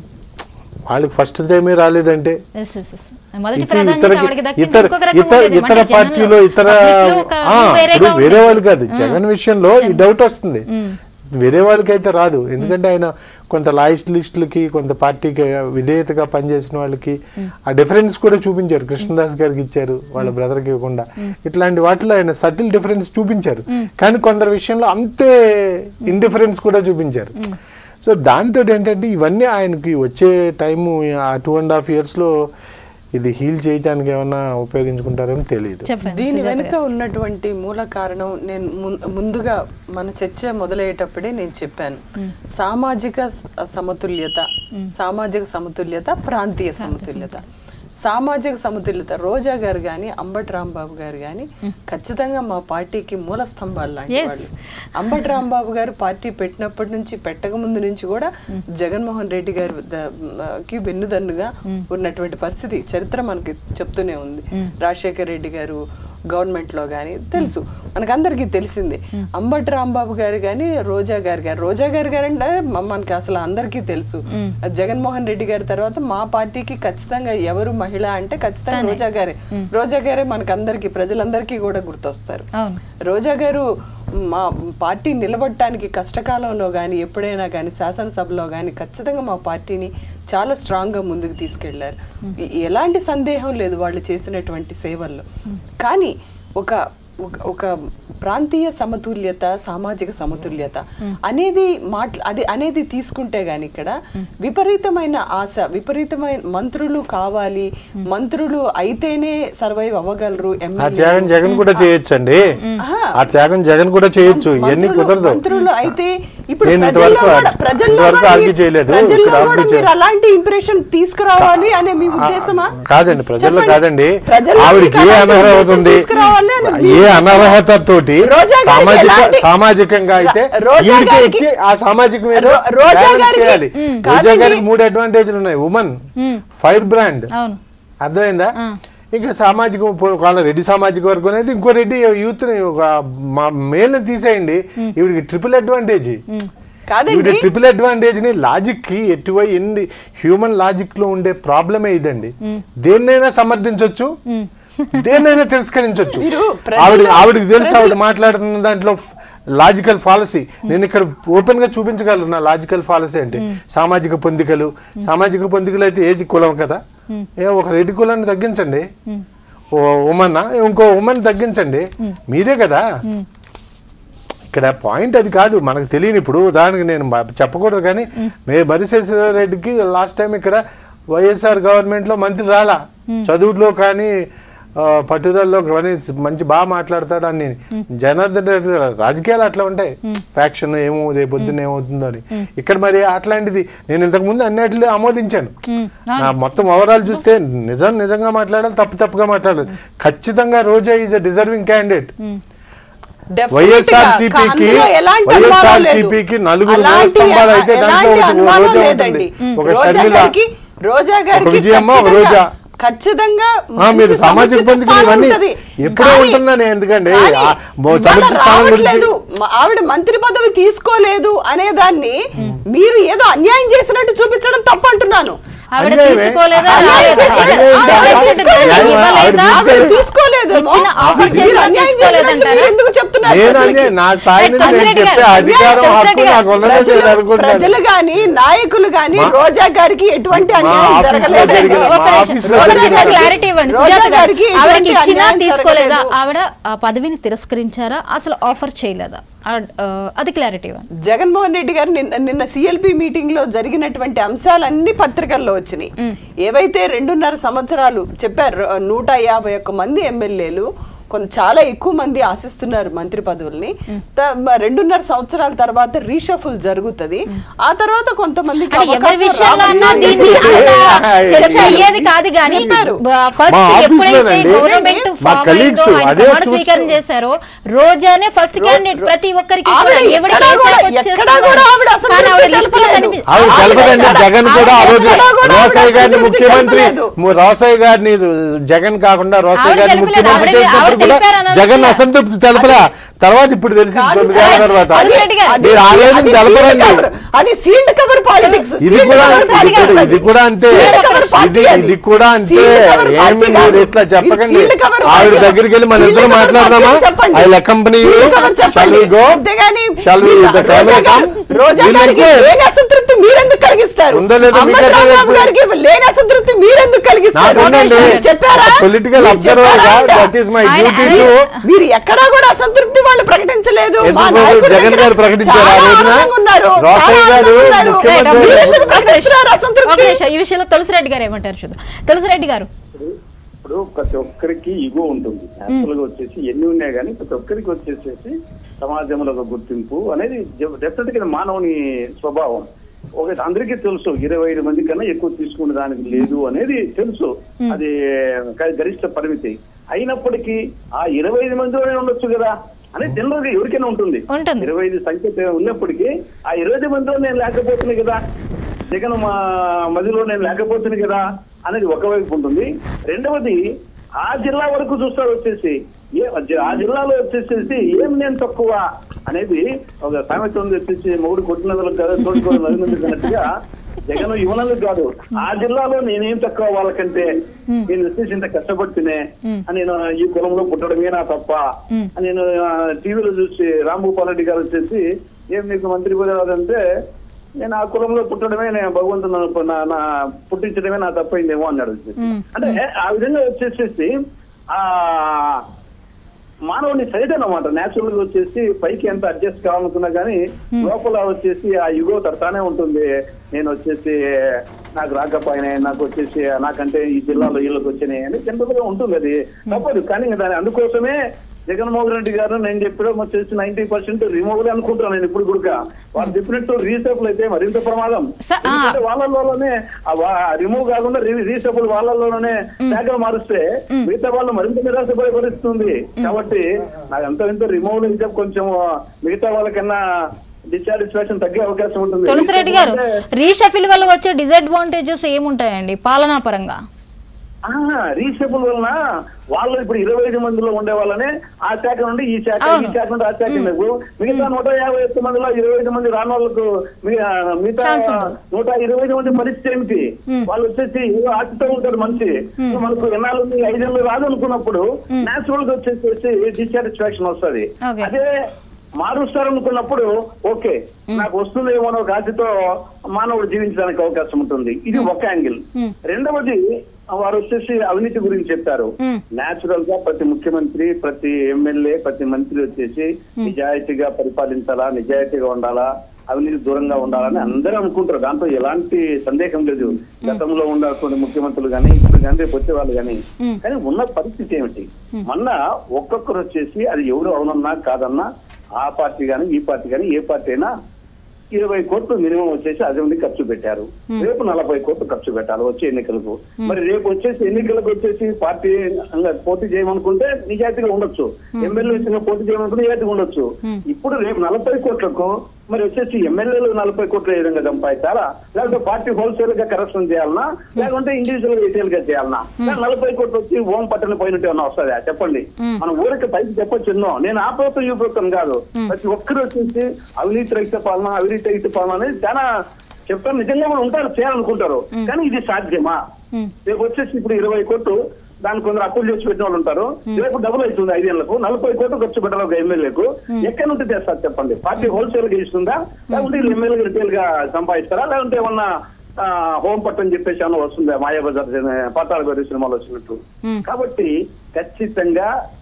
Speaker 2: వాళ్ళకి ఫస్ట్ టైమే రాలేదంటే
Speaker 1: ఎస్, ఎస్, ఎస్. మొదటి
Speaker 2: ఇతర
Speaker 1: ప్రాధాన్యత
Speaker 2: ఇతర
Speaker 1: ఆవిడకి దక్కింది.
Speaker 2: ఇతర
Speaker 1: ఇంకొక రకంగా
Speaker 2: ఇతర
Speaker 1: ఉండేది.
Speaker 2: ఇతర
Speaker 1: అంటే
Speaker 2: పార్టీలో
Speaker 1: జనంలో
Speaker 2: ఇతర
Speaker 1: పబ్లిక్లో ఒక
Speaker 2: ఆ,
Speaker 1: వేరేగా
Speaker 2: ఇప్పుడు వేరే
Speaker 1: ఉండేది.
Speaker 2: వాళ్ళు కాదు జగన్ విషయంలో ఈ డౌట్ వస్తుంది వేరే వాళ్ళకి అయితే రాదు ఎందుకంటే ఆయన కొంత లాయిస్ట్ లిస్టులకి కొంత పార్టీకి విధేయతగా పనిచేసిన వాళ్ళకి ఆ డిఫరెన్స్ కూడా చూపించారు కృష్ణదాస్ గారికి ఇచ్చారు వాళ్ళ బ్రదర్కి ఇవ్వకుండా ఇట్లాంటి వాటిలో ఆయన సటిల్ డిఫరెన్స్ చూపించారు కానీ కొందరు విషయంలో అంతే ఇండిఫరెన్స్ కూడా చూపించారు సో దాంతో ఏంటంటే ఇవన్నీ ఆయనకి వచ్చే టైము ఆ టూ అండ్ హాఫ్ ఇయర్స్లో ఇది హీల్ చేయడానికి ఏమన్నా ఉపయోగించుకుంటారని తెలియదు
Speaker 1: చెప్పండి
Speaker 3: దీని
Speaker 1: సుజాత
Speaker 3: వెనుక
Speaker 1: గారు.
Speaker 3: ఉన్నటువంటి మూల కారణం నేను ముం- ముందుగా మన చర్చ మొదలయ్యేటప్పుడే నేను చెప్పాను సామాజిక స- సమతుల్యత సామాజిక సమతుల్యత ప్రాంతీయ సమతుల్యత సామాజిక సమతుల్యత రోజా గారు కానీ అంబటి రాంబాబు గారు కానీ ఖచ్చితంగా మా పార్టీకి మూల స్తంభాలు లాంటి
Speaker 1: Yes.
Speaker 3: వాళ్ళు అంబటి రాంబాబు గారు పార్టీ పెట్టినప్పటి నుంచి పెట్టక ముందు నుంచి కూడా జగన్మోహన్ రెడ్డి గారి ద- కి వెన్నుదన్నుగా ఉన్నటువంటి పరిస్థితి చరిత్ర మనకి చెప్తూనే ఉంది రాజశేఖర్ రెడ్డి గారు గవర్నమెంట్ లో కానీ తెలుసు మనకందరికీ తెలిసిందే అంబటి రాంబాబు గారు కానీ రోజా గారు గారు రోజా గారు గారు అంటే మ- మనకి అసలు అందరికీ తెలుసు జగన్మోహన్ రెడ్డి గారి తర్వాత మా పార్టీకి ఖచ్చితంగా ఎవరు మహిళ అంటే ఖచ్చితంగా రోజా గారే రోజా గారే మనకందరికీ ప్రజలందరికీ కూడా గుర్తొస్తారు
Speaker 1: అవును
Speaker 3: రోజా గారు మా పార్టీ నిలబడటానికి కష్టకాలంలో కానీ ఎప్పుడైనా కానీ శాసనసభలో కానీ ఖచ్చితంగా మా పార్టీని చాలా స్ట్రాంగ్గా ముందుకు తీసుకెళ్లారు ఎ- ఎలాంటి సందేహం లేదు వాళ్ళు చేసినటువంటి సేవల్లో కానీ ఒక ఒక- ఒక ప్రాంతీయ సమతుల్యత సామాజిక సమతుల్యత అనేది మాట్లా అది అనేది తీసుకుంటే గాని ఇక్కడ విపరీతమైన ఆశ విపరీతమైన మంత్రులు కావాలి మంత్రులు అయితేనే సర్వైవ్ అవ్వగలరు
Speaker 2: ఆ
Speaker 3: ఎమ్మెల్యేలు.
Speaker 2: త్యాగం జగన్ కూడా చేయొచ్చండి ఆ త్యాగం జగన్ కూడా చేయొచ్చు ఇవన్నీ
Speaker 3: మంత్రులు-
Speaker 2: కుదరదు
Speaker 3: మంత్రులు అయితే ఇప్పుడు
Speaker 2: నేను
Speaker 3: ప్రజల్లో
Speaker 2: ఇంతవరకు
Speaker 3: కూడా- ప్రజల్లో
Speaker 2: ఇంతవరకు
Speaker 3: కూడా
Speaker 2: argue
Speaker 3: మీరు-
Speaker 2: చేయలేదు.
Speaker 3: ప్రజల్లో
Speaker 2: ఇక్కడ argue
Speaker 3: కూడా మీరు
Speaker 2: చేయలేదు.
Speaker 3: అలాంటి ఇంప్రెషన్ తీసుకురావాలి అనే మీ ఉద్దేశమా
Speaker 2: కాదండి ప్రజల్లో
Speaker 3: చెప్పండి.
Speaker 2: కాదండి
Speaker 3: ప్రజల్లో
Speaker 2: ఆవిడకి
Speaker 3: మీకు
Speaker 2: ఏ
Speaker 3: అలాంటి
Speaker 2: అనర్హత
Speaker 3: impression
Speaker 2: ఉంది
Speaker 3: తీసుకురావాలి అని మీ
Speaker 2: ఏ అనర్హత తోటి
Speaker 3: రోజా గారికి
Speaker 2: సామాజిక
Speaker 3: ఎలాంటి-
Speaker 2: సామాజికంగా అయితే
Speaker 3: రోజా
Speaker 2: ఈవిడికే
Speaker 3: గారికి-
Speaker 2: ఇచ్చి ఆ సామాజిక మీద
Speaker 3: రో- రోజా
Speaker 2: balance
Speaker 3: గారికి-
Speaker 2: చేయాలి
Speaker 3: ఉమ్.
Speaker 2: రోజా
Speaker 3: కాదండి.
Speaker 2: గారికి మూడు అడ్వాంటేజ్లు ఉన్నాయి ఉమెన్ ఫైర్ బ్రాండ్
Speaker 1: అవును
Speaker 2: అర్థమైందా
Speaker 1: ఆ.
Speaker 2: ఇంకా సామాజిక వాళ్ళ రెడ్డి సామాజిక వర్గం అనేది ఇంకో రెడ్డి యూత్ ని ఒక మేల్ తీసేయండి ఈవిడికి ట్రిపుల్ అడ్వాంటేజ్
Speaker 3: కాదండి
Speaker 2: ఈవిడ ట్రిపుల్ అడ్వాంటేజ్ ని లాజిక్ కి ఎటువై ఎన్ని హ్యూమన్ లాజిక్ లో ఉండే ప్రాబ్లమే ఇదండి దేన్నైనా సమర్థించవచ్చు దేన్నైనా తిరస్కరించవచ్చు
Speaker 3: మీరు ప్రజల్లో-
Speaker 2: ఆవిడ ఆవిడకి తెలుసు ఆవిడ మాట్లాడుతున్న దాంట్లో లాజికల్ ఫాలసీ నేను ఇక్కడ ఓపెన్ గా చూపించగలను నా లాజికల్ ఫాలసీ అంటే సామాజిక పొందికలు సామాజిక పొందికలు అయితే ఏది కులం కదా ఏ ఒక రెడ్డి కులాన్ని తగ్గించండి ఓ ఉమన్ ఇంకో ఉమెన్ తగ్గించండి మీదే కదా ఇక్కడ పాయింట్ అది కాదు మనకు తెలియని ఇప్పుడు దానికి నేను మ- చెప్పకూడదు కానీ మే మరిశేష రెడ్డికి లాస్ట్ టైం ఇక్కడ వైఎస్ఆర్ గవర్నమెంట్ లో మంత్రి రాలా చదువులో కానీ ఆ, పట్టుదలలో కానీ మంచి బాగా మాట్లాడతాడు అని జనార్దన్ రెడ్డి రాజకీయాలు అట్లా ఉంటాయి ఫ్యాక్షన్ ఏమో రేపు పొద్దున్న ఏమవుతుందో అని ఇక్కడ మరి అట్లాంటిది నేను ఇంతకు ముందు అన్నిటిలో ఆమోదించాను
Speaker 1: ఉమ్,
Speaker 2: నా మొత్తం ఓవరాల్ చూస్తే నిజం నిజంగా మాట్లాడాలి తప్పు తప్పుగా మాట్లాడాలి ఖచ్చితంగా Roja is a deserving candidate
Speaker 3: Definitely
Speaker 2: వైఎస్ఆర్సీపీకి
Speaker 3: గా, అందులో ఎలాంటి అనుమానం లేదు.
Speaker 2: వైఎస్ఆర్సీపీకి నలుగురు
Speaker 3: అలాంటి
Speaker 2: స్తంభాలు అయితే దాంట్లో
Speaker 3: ఎలాంటి
Speaker 2: ఒకటి
Speaker 3: అనుమానం
Speaker 2: రోజా
Speaker 3: లేదండి.
Speaker 2: ఉంటుంది. ఒక
Speaker 3: రోజా
Speaker 2: షర్మిల,
Speaker 3: గారికి రోజా గారికి
Speaker 2: విజయమ్మ, ఒక
Speaker 3: ఖచ్చితంగా-
Speaker 2: రోజా.
Speaker 3: ఖచ్చితంగా
Speaker 2: ఆ, మీరు
Speaker 3: మంచి
Speaker 2: సామాజిక
Speaker 3: సముచిత
Speaker 2: పొందికలు
Speaker 3: స్థానం
Speaker 2: ఇవన్నీ
Speaker 3: ఉంటది.
Speaker 2: ఎప్పుడో
Speaker 3: కానీ-
Speaker 2: ఉంటుందని ఎందుకండి
Speaker 3: కానీ
Speaker 2: ఆ, మో-
Speaker 3: ఇవాళ
Speaker 2: సముచిత స్థానం గురించి
Speaker 3: రావట్లేదు. మ- ఆవిడ మంత్రి పదవి తీసుకోలేదు అనే దాన్ని మీరు ఏదో అన్యాయం చేసినట్టు చూపించడం తప్పు అంటున్నాను
Speaker 1: ఆవిడ
Speaker 2: అన్యాయమే.
Speaker 1: తీసుకోలేదా
Speaker 2: అన్యాయం
Speaker 1: రాలేదా?
Speaker 2: చేసి-
Speaker 1: ఆవిడ
Speaker 2: అన్యాయం
Speaker 1: తీసుకోలేదు,
Speaker 2: చేసి-
Speaker 1: ఇవ్వలేదా?
Speaker 2: ఆవిడ
Speaker 3: ఆవిడ తీసుకోలేదు
Speaker 1: ఇచ్చిన ఆఫర్
Speaker 3: మీరు
Speaker 1: చేసినా
Speaker 3: అన్యాయం
Speaker 1: తీసుకోలేదంటారా?
Speaker 3: చేసినట్టు మీరు ఎందుకు చెప్తున్నారు
Speaker 2: నేను
Speaker 3: ప్రజలకి?
Speaker 2: అన్యాయం- నా స్థాయిని నేను
Speaker 1: తులసిరెడ్డి
Speaker 2: చెప్పే
Speaker 1: గారు,
Speaker 2: అధికారం
Speaker 1: తులసిరెడ్డి
Speaker 2: హక్కు
Speaker 1: గారు,
Speaker 2: నాకు ఉన్నదని
Speaker 3: ప్రజలు
Speaker 2: నేను అనుకుంటున్నాను
Speaker 3: ప్రజలు గాని నాయకులు గాని
Speaker 2: మా-
Speaker 3: రోజా గారికి ఎటువంటి
Speaker 2: మా
Speaker 3: అన్యాయం
Speaker 2: ఆఫీస్లో
Speaker 3: జరగలేదు
Speaker 2: జరిగిన- మా
Speaker 1: ఒక్క నిమిషం.
Speaker 2: ఆఫీస్లో
Speaker 1: ఒక
Speaker 2: జరిగిన-
Speaker 1: చిన్న క్లారిటీ ఇవ్వండి
Speaker 3: రోజా
Speaker 1: సుజాత గారు
Speaker 3: గారికి
Speaker 1: ఆవిడకి
Speaker 3: ఎటువంటి
Speaker 1: ఇచ్చినా
Speaker 3: అన్యాయం
Speaker 1: తీసుకోలేదా
Speaker 3: జరగలేదు.
Speaker 1: ఆవిడ ఆ పదవిని తిరస్కరించారా అసలు ఆఫర్ చేయలేదా ఆ- ఆ, అది క్లారిటీ ఇవ్వండి
Speaker 3: జగన్మోహన్ రెడ్డి గారు నిన్న నిన్న సిఎల్పి మీటింగ్ లో జరిగినటువంటి అంశాలన్నీ పత్రికల్లో వచ్చినాయి ఏవైతే రెండున్నర సంవత్సరాలు చెప్పారు నూట యాభై ఒక్క మంది ఎమ్మెల్యేలు కొంత చాలా ఎక్కువ మంది ఆశిస్తున్నారు మంత్రి పదవుల్ని త- మ- రెండున్నర సంవత్సరాల తర్వాత రీషఫుల్ జరుగుతది ఆ తర్వాత కొంతమందికి
Speaker 1: అంటే ఎవరి
Speaker 3: అవకాశం
Speaker 1: విషయంలో అన్నా
Speaker 3: రావచ్చు.
Speaker 1: దీన్ని అంత చర్చ అయ్యేది కాదు కానీ
Speaker 3: చెప్పారు.
Speaker 1: ఫస్ట్
Speaker 2: మా
Speaker 1: ఎప్పుడైతే
Speaker 2: ఆఫీస్లోనండి,
Speaker 1: గవర్నమెంట్
Speaker 2: మా
Speaker 1: ఫామ్
Speaker 2: colleagues
Speaker 1: అయిందో ఆయన
Speaker 2: అదే
Speaker 1: ప్రమాణ
Speaker 2: చూస్తూ-
Speaker 1: స్వీకారం చేశారో రోజానే ఫస్ట్ క్యాండిడేట్ ప్రతి ఒక్కరికి
Speaker 3: ఆవిడ
Speaker 1: కూడా ఎవరికి
Speaker 3: ఎక్కడా
Speaker 1: వేసాక
Speaker 3: కూడా-
Speaker 1: వచ్చేస్తున్నారు.
Speaker 3: ఎక్కడా కూడా ఆవిడ అసలు
Speaker 1: కానీ ఆవిడ
Speaker 3: గుర్తు
Speaker 1: లిస్ట్ లో
Speaker 3: తెలపలేదు.
Speaker 1: కనిపి-
Speaker 2: ఆవిడ
Speaker 3: ఆవిడ
Speaker 2: తెలపదండి
Speaker 3: ఎక్కడ-
Speaker 2: జగన్ కూడా ఆ రోజు
Speaker 3: ఆవిడ కూడా
Speaker 2: రోసయ్య గారిని
Speaker 3: అసలు
Speaker 2: ముఖ్యమంత్రి
Speaker 3: తెలపలేదు.
Speaker 2: ము- రోసయ్య గారిని జగన్ కాకుండా రోసయ్య
Speaker 1: ఆవిడ
Speaker 2: గారిని
Speaker 1: తెలపలేదు.
Speaker 2: ముఖ్యమంత్రి
Speaker 1: ఆవిడ-
Speaker 2: చేసినప్పుడు
Speaker 1: ఆవిడ
Speaker 2: కూడా
Speaker 1: తెలిపారని
Speaker 2: జగన్
Speaker 1: అనట్లే.
Speaker 2: అసంతృప్తి తెలపలా తర్వాత ఇప్పుడు తెలిసింది
Speaker 3: కాదు
Speaker 2: తొమ్మిది
Speaker 3: సార్,
Speaker 2: ఏళ్ళ తర్వాత
Speaker 3: అది-
Speaker 1: రెడ్డి గారు.
Speaker 3: అది-
Speaker 2: మీరు ఆ రోజు
Speaker 3: అది
Speaker 2: తెలపరండి.
Speaker 3: sealed cover. అది సీల్డ్ కవర్ పాలిటిక్స్
Speaker 2: ఇది కూడా ఇది కూడా- ఇది కూడా అంతే ఇది ఇది కూడా అంటే ఏమి మీరు ఇట్లా చెప్పకండి ఆవిడ దగ్గరికి వెళ్ళి మన ఇద్దరు మాట్లాడదామా ఐ కంపెనీ shall we go shall we the camera
Speaker 3: Roja గారికి లేని అసంతృప్తి మీరెందుకు కలిగిస్తారు
Speaker 2: ఉందో లేదో
Speaker 3: అమర్
Speaker 2: మీకెట్లా
Speaker 3: రాంబాబు
Speaker 2: తెలుసు?
Speaker 3: గారికి లేని అసంతృప్తి మీరెందుకు కలిగిస్తారు
Speaker 2: నాకుందండి.
Speaker 3: మీరు చెప్పారా
Speaker 2: పొలిటికల్
Speaker 3: మీరు
Speaker 2: అబ్జర్వర్ గా
Speaker 3: చెప్పారా?
Speaker 2: దట్ ఈస్ మై
Speaker 1: ఆయన-
Speaker 2: డ్యూటీ టు
Speaker 3: మీరు ఎక్కడా కూడా అసంతృప్తి వాళ్ళు ప్రకటించలేదు మా
Speaker 2: ఎందుకు
Speaker 3: నాయకుడి
Speaker 2: జగన్
Speaker 3: దగ్గర
Speaker 2: గారు ప్రకటించారు ఆ
Speaker 3: చాలా
Speaker 2: రోజున?
Speaker 3: ఆనందంగా ఉన్నారు
Speaker 2: రాజశేఖర్
Speaker 3: చాలా
Speaker 2: గారు
Speaker 3: ఆనందంగా ఉన్నారు.
Speaker 2: ముఖ్యమంత్రి
Speaker 3: మీరు ఎందుకు
Speaker 1: ఒక
Speaker 3: ప్రకటిస్తున్నారు
Speaker 1: నిమిషం,
Speaker 3: అసంతృప్తి
Speaker 1: ఒక నిమిషం. ఈ విషయంలో తులసిరెడ్డి గారు ఏమంటారు చూద్దాం తులసిరెడ్డి గారు
Speaker 4: ఇప్పుడు ప్రతి ఒక్కరికి ఇగో ఉంటుంది యాక్చువల్ గా వచ్చేసి ఎన్ని ఉన్నాయి కానీ ప్రతి ఒక్కరికి వచ్చేసేసి సమాజంలో ఒక గుర్తింపు అనేది డెఫినెట్ గా మానవుని స్వభావం ఒక అందరికీ తెలుసు ఇరవై ఐదు మంది కన్నా ఎక్కువ తీసుకునే దానికి లేదు అనేది తెలుసు అది గ- గరిష్ట పరిమితి అయినప్పటికీ ఆ ఇరవై ఐదు మందిలోనే ఉండొచ్చు కదా అనేది జనరల్ గా ఎవరికైనా ఉంటుంది
Speaker 1: ఉంటుంది.
Speaker 4: ఇరవై ఐదు సంఖ్య ఉన్నప్పటికీ ఆ ఇరవై ఐదు మందిలో నేను లేకపోతుంది కదా జగన్ మా మదిలో నేను లేకపోతుంది కదా అనేది ఒకవైపు ఉంటుంది రెండవది ఆ జిల్లా వరకు చూస్తారు వచ్చేసి ఏ ఆ జిల్లాలో వచ్చేసేసి ఏం నేను తక్కువ అనేది ఒక సామెత ఉంది వచ్చేసి మూడు కొట్టినదులకు కదా తోడుకోవడం నదినందుకు అన్నట్టుగా జగన్ యువనందుకు కాదు ఆ జిల్లాలో నేనేం తక్కువ వాళ్ళకంటే నేను వచ్చేసి ఇంత కష్టపడితేనే నేను ఈ కులంలో పుట్టడమే నా తప్ప నేను టీవీలో చూసి రాంభూపాల్ రెడ్డి గారు వచ్చేసి ఏం నీకు మంత్రి పదవి రాదంటే నేను ఆ కులంలో పుట్టడమే నేను భగవంతుడు నన్ను నా- నా పుట్టించడమే నా తప్పైందేమో అన్నాడు వచ్చేసి. అంటే ఆ విధంగా వచ్చేసేసి ఆ మానవుని సైడ్ అన్నమాట నేచురల్ గా వచ్చేసి పైకి ఎంత అడ్జస్ట్ కావాలనుకున్నా కానీ లోపల వచ్చేసి ఆ యుగో తడతానే ఉంటుంది నేను వచ్చేసి నాకు రాకపోయినాయి నాకు వచ్చేసి నాకంటే ఈ జిల్లాలో వీళ్ళకి వచ్చినాయి అని జనరల్ గా ఉంటుంది అది తప్పదు కానీ దాని అందుకోసమే జగన్మోహన్ రెడ్డి గారు నేను చెప్పడం వచ్చేసి నైన్టీ పర్సెంట్ రిమూవల్ అనుకుంటాను నేను ఇప్పుడు కూడా వాళ్ళు చెప్పినట్టు రీసెఫ్లు అయితే మరింత ప్రమాదం
Speaker 1: స- ఆ.
Speaker 4: ఎందుకంటే వాళ్ళలోనే రిమూవ్ కాకుండా రీసెబుల్ వాళ్ళలోనే శాఖలు మారుస్తే మిగతా వాళ్ళు మరింత నిరాశపడే పరిస్థితి ఉంది కాబట్టి నాకు అంత ఇంత రిమూవ్ అయితే కొంచెం మిగతా వాళ్ళకన్నా డిసాటిస్ఫాక్షన్ తగ్గే అవకాశం ఉంటుంది
Speaker 1: తులసిరెడ్డి గారు
Speaker 4: ఎందుకంటే-
Speaker 1: రీషఫిల్ వల్ల వచ్చే డిసడ్వాంటేజెస్ ఏముంటాయండి పాలనా పరంగా
Speaker 4: రీసెబుల్ వలన వాళ్ళు ఇప్పుడు ఇరవై ఐదు మందిలో ఉండే వాళ్ళనే ఆ శాఖ నుండి ఈ శాఖ ఈ శాఖ నుండి ఆ శాఖ మీకు మిగతా నూట యాభై ఒక్క మందిలో ఇరవై ఐదు మంది రాని వాళ్ళకు మీ- ఆ, మిగతా
Speaker 1: Chance ఉండదు.
Speaker 4: నూట ఇరవై ఐదు మంది పరిస్థితి ఏమిటి వాళ్ళు వచ్చేసి ఏదో ఆశతో ఉంటారు మనిషి మనకు ఎన్నాళ్ళు ఉంది ఐదేళ్ళు రాదు అనుకున్నప్పుడు నేచురల్ గా వచ్చేసి డిసాటిస్ఫాక్షన్ వస్తుంది
Speaker 1: Okay.
Speaker 4: అదే మారుస్తారు అనుకున్నప్పుడు ఓకే నాకు వస్తుందేమో అనే ఒక ఆశతో మానవుడు జీవించడానికి అవకాశం ఉంటుంది ఇది ఒక యాంగిల్ రెండవది వారు వచ్చేసి అవినీతి గురించి చెప్పారు
Speaker 1: Hmm.
Speaker 4: నేచురల్ గా ప్రతి ముఖ్యమంత్రి ప్రతి ఎమ్మెల్యే ప్రతి మంత్రి వచ్చేసి నిజాయితీగా పరిపాలించాలా నిజాయితీగా ఉండాలా అవినీతి దూరంగా ఉండాలని అందరూ అనుకుంటారు దాంట్లో ఎలాంటి సందేహం లేదు గతంలో ఉండాల్సిన ముఖ్యమంత్రులు కానీ ఇప్పుడు కానీ రేపు వచ్చే వాళ్ళు కానీ కానీ ఉన్న పరిస్థితి ఏమిటి మొన్న ఒక్కొక్కరు వచ్చేసి అది ఎవరు అవునన్నా కాదన్నా ఆ పార్టీ కానీ ఈ పార్టీ కానీ ఏ పార్టీ అయినా ఇరవై కోట్లు మినిమం వచ్చేసి అసెంబ్లీ ఖర్చు పెట్టారు రేపు నలభై కోట్లు ఖర్చు పెట్టాలి వచ్చే ఎన్నికలకు మరి రేపు వచ్చేసి ఎన్నికలకు వచ్చేసి పార్టీ అంగా పోటీ చేయమనుకుంటే నిజాయితీగా ఉండొచ్చు ఎమ్మెల్యే పోటీ చేయమనుకుంటే నిజాయితీగా ఉండొచ్చు ఇప్పుడు రేపు నలభై కోట్లకు మరి వచ్చేసి ఎమ్మెల్యేలు నలభై కోట్లు ఏ విధంగా సంపాదించాలా లేకపోతే పార్టీ హోల్సేల్ గా కరప్షన్ చేయాలనా లేకుంటే ఇండివిజువల్ గా రీటైల్ గా చేయాలనా లేక నలభై కోట్లు వచ్చి ఓం పట్టణ పోయినట్టు ఏమన్నా వస్తుందా చెప్పండి మనం ఊరికి పైకి చెప్పొచ్చు ఎన్నో నేను ఆ ప్రభుత్వం ఈ ప్రభుత్వం కాదు ప్రతి ఒక్కరు వచ్చేసి అవినీతి రహిత పాలన అవినీతి రహిత పాలన అనేది చాలా చెప్తారు నిజంగా కూడా ఉంటారు చేయాలనుకుంటారు కానీ ఇది సాధ్యమా రేపు వచ్చేసి ఇప్పుడు ఇరవై కోట్లు దాని కొందరు అప్పులు చేసి పెట్టిన వాళ్ళు ఉంటారు రేపు డబుల్ అవుతుంది ఐదేళ్లకు నలభై కోట్లు ఖర్చు పెట్టాలి ఒక ఎమ్మెల్యేకు ఎక్కడి నుండి తెస్తారు చెప్పండి పార్టీ హోల్సేల్ గా ఇస్తుందా లేకుంటే వీళ్ళు ఎమ్మెల్యే రిటైల్ గా సంపాదిస్తారా లేకుంటే ఏమన్నా ఆ, హోమ్ పట్టు అని చెప్పేసి ఏమన్నా వస్తుందా మాయాబజార్ పాతాళ గౌరి సినిమాలో వచ్చినట్టు కాబట్టి ఖచ్చితంగా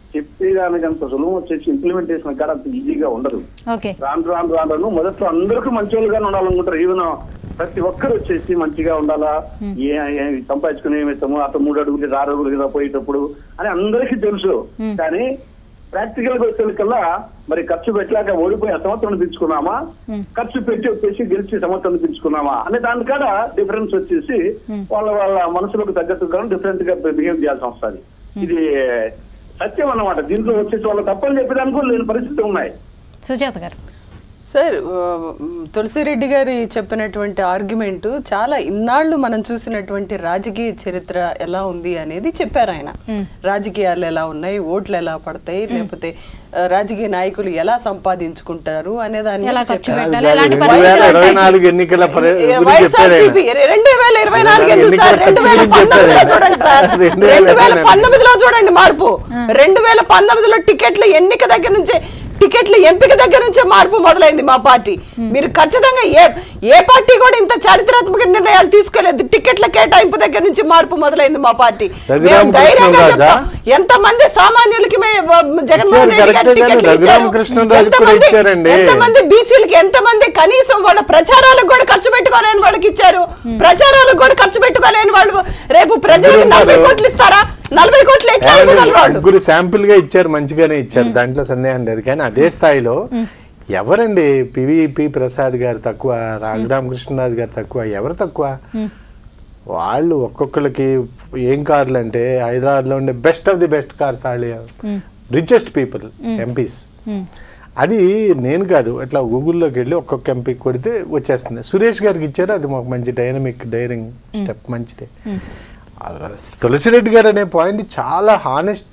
Speaker 4: చెప్పేదానికి అంత సులభం వచ్చేసి ఇంప్లిమెంటేషన్ కాడ అంత ఈజీగా ఉండదు
Speaker 1: ఓకే
Speaker 4: రాను రాను రాను రాను మొదట్లో అందరికీ మంచి వాళ్ళుగానే ఉండాలనుకుంటారు ఈవెన్ ప్రతి ఒక్కరు వచ్చేసి మంచిగా ఉండాలా ఏ ఏ- సంపాదించుకుని ఏమిస్తాము అతను మూడు అడుగులు ఆరు అడుగులు కదా పోయేటప్పుడు అని అందరికీ తెలుసు కానీ ప్రాక్టికల్ గా వచ్చేకల్లా మరి ఖర్చు పెట్టలేక ఓడిపోయి ఆ సంవత్సరం తెచ్చుకున్నామా ఖర్చు పెట్టి వచ్చేసి గెలిచి సంవత్సరం తెచ్చుకున్నామా అనే దాని కాడ డిఫరెన్స్ వచ్చేసి వాళ్ళ వాళ్ళ మనసులకు తగ్గట్టుగా డిఫరెంట్ గా బిహేవ్ చేయాల్సి వస్తుంది ఇది సత్యం అన్నమాట దీంట్లో వచ్చేసి వాళ్ళు తప్పని చెప్పడానికి కూడా లేని పరిస్థితి ఉన్నాయి
Speaker 1: సుజాత గారు
Speaker 3: సార్ ఆ, తులసిరెడ్డి గారి చెప్పినటువంటి ఆర్గ్యుమెంట్ చాలా ఇన్నాళ్ళు మనం చూసినటువంటి రాజకీయ చరిత్ర ఎలా ఉంది అనేది చెప్పారు ఆయన రాజకీయాలు ఎలా ఉన్నాయి ఓట్లు ఎలా పడతాయి లేకపోతే ఆ, రాజకీయ నాయకులు ఎలా సంపాదించుకుంటారు అనే దాన్ని
Speaker 1: ఎలా ఖర్చు
Speaker 3: చెప్పారు.
Speaker 1: పెట్టాలి
Speaker 2: కాదు,
Speaker 1: ఎలాంటి
Speaker 2: రెండు వేల
Speaker 1: పరిస్థితులు
Speaker 2: ఇరవై నాలుగు ఎన్నికల పరి- గురించి చెప్పారు ఆయన.
Speaker 3: వైఎస్ఆర్సీపీ రెండు వేల ఇరవై నాలుగు ఎందుకు
Speaker 2: ఎన్నికల
Speaker 3: సార్ రెండు వేల
Speaker 2: ఖర్చు గురించి
Speaker 3: పంతొమ్మిదిలో
Speaker 2: చెప్పారు.
Speaker 3: చూడండి సార్
Speaker 2: రెండు వేల
Speaker 3: రెండు వేల
Speaker 2: ఇరవై
Speaker 3: పంతొమ్మిదిలో చూడండి మార్పు రెండు వేల పంతొమ్మిదిలో టికెట్ల ఎన్నిక దగ్గర నుంచే టికెట్ల ఎంపిక దగ్గర నుంచే మార్పు మొదలైంది మా పార్టీ మీరు ఖచ్చితంగా ఏ ఏ పార్టీ కూడా ఇంత చారిత్రాత్మక నిర్ణయాలు తీసుకోలేదు టికెట్ల కేటాయింపు దగ్గర నుంచి మార్పు మొదలైంది మా పార్టీ
Speaker 2: రఘురామ
Speaker 3: మేము ధైర్యంగా
Speaker 2: కృష్ణరాజా?
Speaker 3: చెప్తాం. ఎంతమంది సామాన్యులకి మే- జగన్మోహన్ రెడ్డి గారు
Speaker 2: కరెక్టే కానీ
Speaker 3: టికెట్లు
Speaker 2: రఘురామ
Speaker 3: ఇచ్చారు.
Speaker 2: కృష్ణరాజు కూడా
Speaker 3: ఎంతమంది-
Speaker 2: ఇచ్చారండి.
Speaker 3: ఎంతమంది బీసీలకి ఎంతమంది కనీసం వాళ్ళ ప్రచారాలకు కూడా ఖర్చు పెట్టుకోలేని వాళ్ళకి ఇచ్చారు ప్రచారాలకు కూడా ఖర్చు పెట్టుకోలేని వాళ్ళు రేపు ప్రజలకు
Speaker 2: ఇద్దరు
Speaker 3: నలభై
Speaker 2: ఉన్నారు.
Speaker 3: కోట్లు ఇస్తారా నలభై కోట్లు ఎట్లా ఇవ్వగలరు వాళ్ళు
Speaker 2: ముగ్గురు శాంపిల్ గా ఇచ్చారు మంచిగానే ఇచ్చారు దాంట్లో సందేహం లేదు కానీ అదే స్థాయిలో ఎవరండి పివిపి ప్రసాద్ గారు తక్కువ రామకృష్ణరాజు గారు తక్కువ ఎవరు తక్కువ వాళ్ళు ఒక్కొక్కరికి ఏం కార్లు అంటే హైదరాబాద్ లో ఉండే best of the best cars వాళ్ళు రిచెస్ట్ పీపుల్ ఎంపీస్ అది నేను కాదు అట్లా గూగుల్లోకి వెళ్ళి ఒక్కొక్క ఎంపీ కొడితే వచ్చేస్తుంది సురేష్ గారికి ఇచ్చారు అది మాకు మంచి డైనమిక్ డైరింగ్ స్టెప్ మంచిదే తులసిరెడ్డి గారు అనే పాయింట్ చాలా హానెస్ట్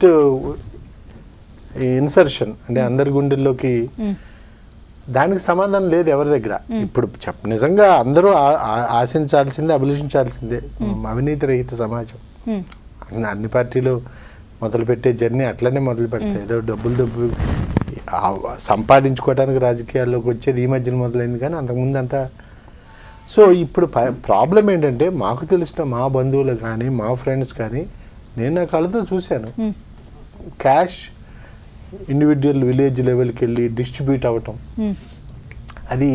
Speaker 2: ఇన్సర్షన్ అంటే అందరి గుండెల్లోకి దానికి సమాధానం లేదు ఎవరి దగ్గర ఇప్పుడు చెప్ నిజంగా అందరూ ఆ- ఆ- ఆశించాల్సిందే అభిలషించాల్సిందే అవినీతి రహిత సమాజం
Speaker 1: ఉమ్,
Speaker 2: అన్ని అన్ని పార్టీలు మొదలుపెట్టే జర్నీ అట్లనే మొదలు పెడతాయి ఏదో డబ్బులు డబ్బు ఆ సంపాదించుకోవడానికి రాజకీయాల్లోకి వచ్చేది ఈ మధ్యన మొదలైంది కానీ అంతకుముందు అంతా సో ఇప్పుడు ప్రాబ్లం ఏంటంటే మాకు తెలిసిన మా బంధువులు కానీ మా ఫ్రెండ్స్ కానీ నేను నా కళ్ళతో చూశాను
Speaker 1: ఉమ్,
Speaker 2: క్యాష్ ఇండివిజువల్ విలేజ్ లెవెల్కి వెళ్ళి డిస్ట్రిబ్యూట్ అవ్వటం
Speaker 1: ఉమ్,
Speaker 2: అది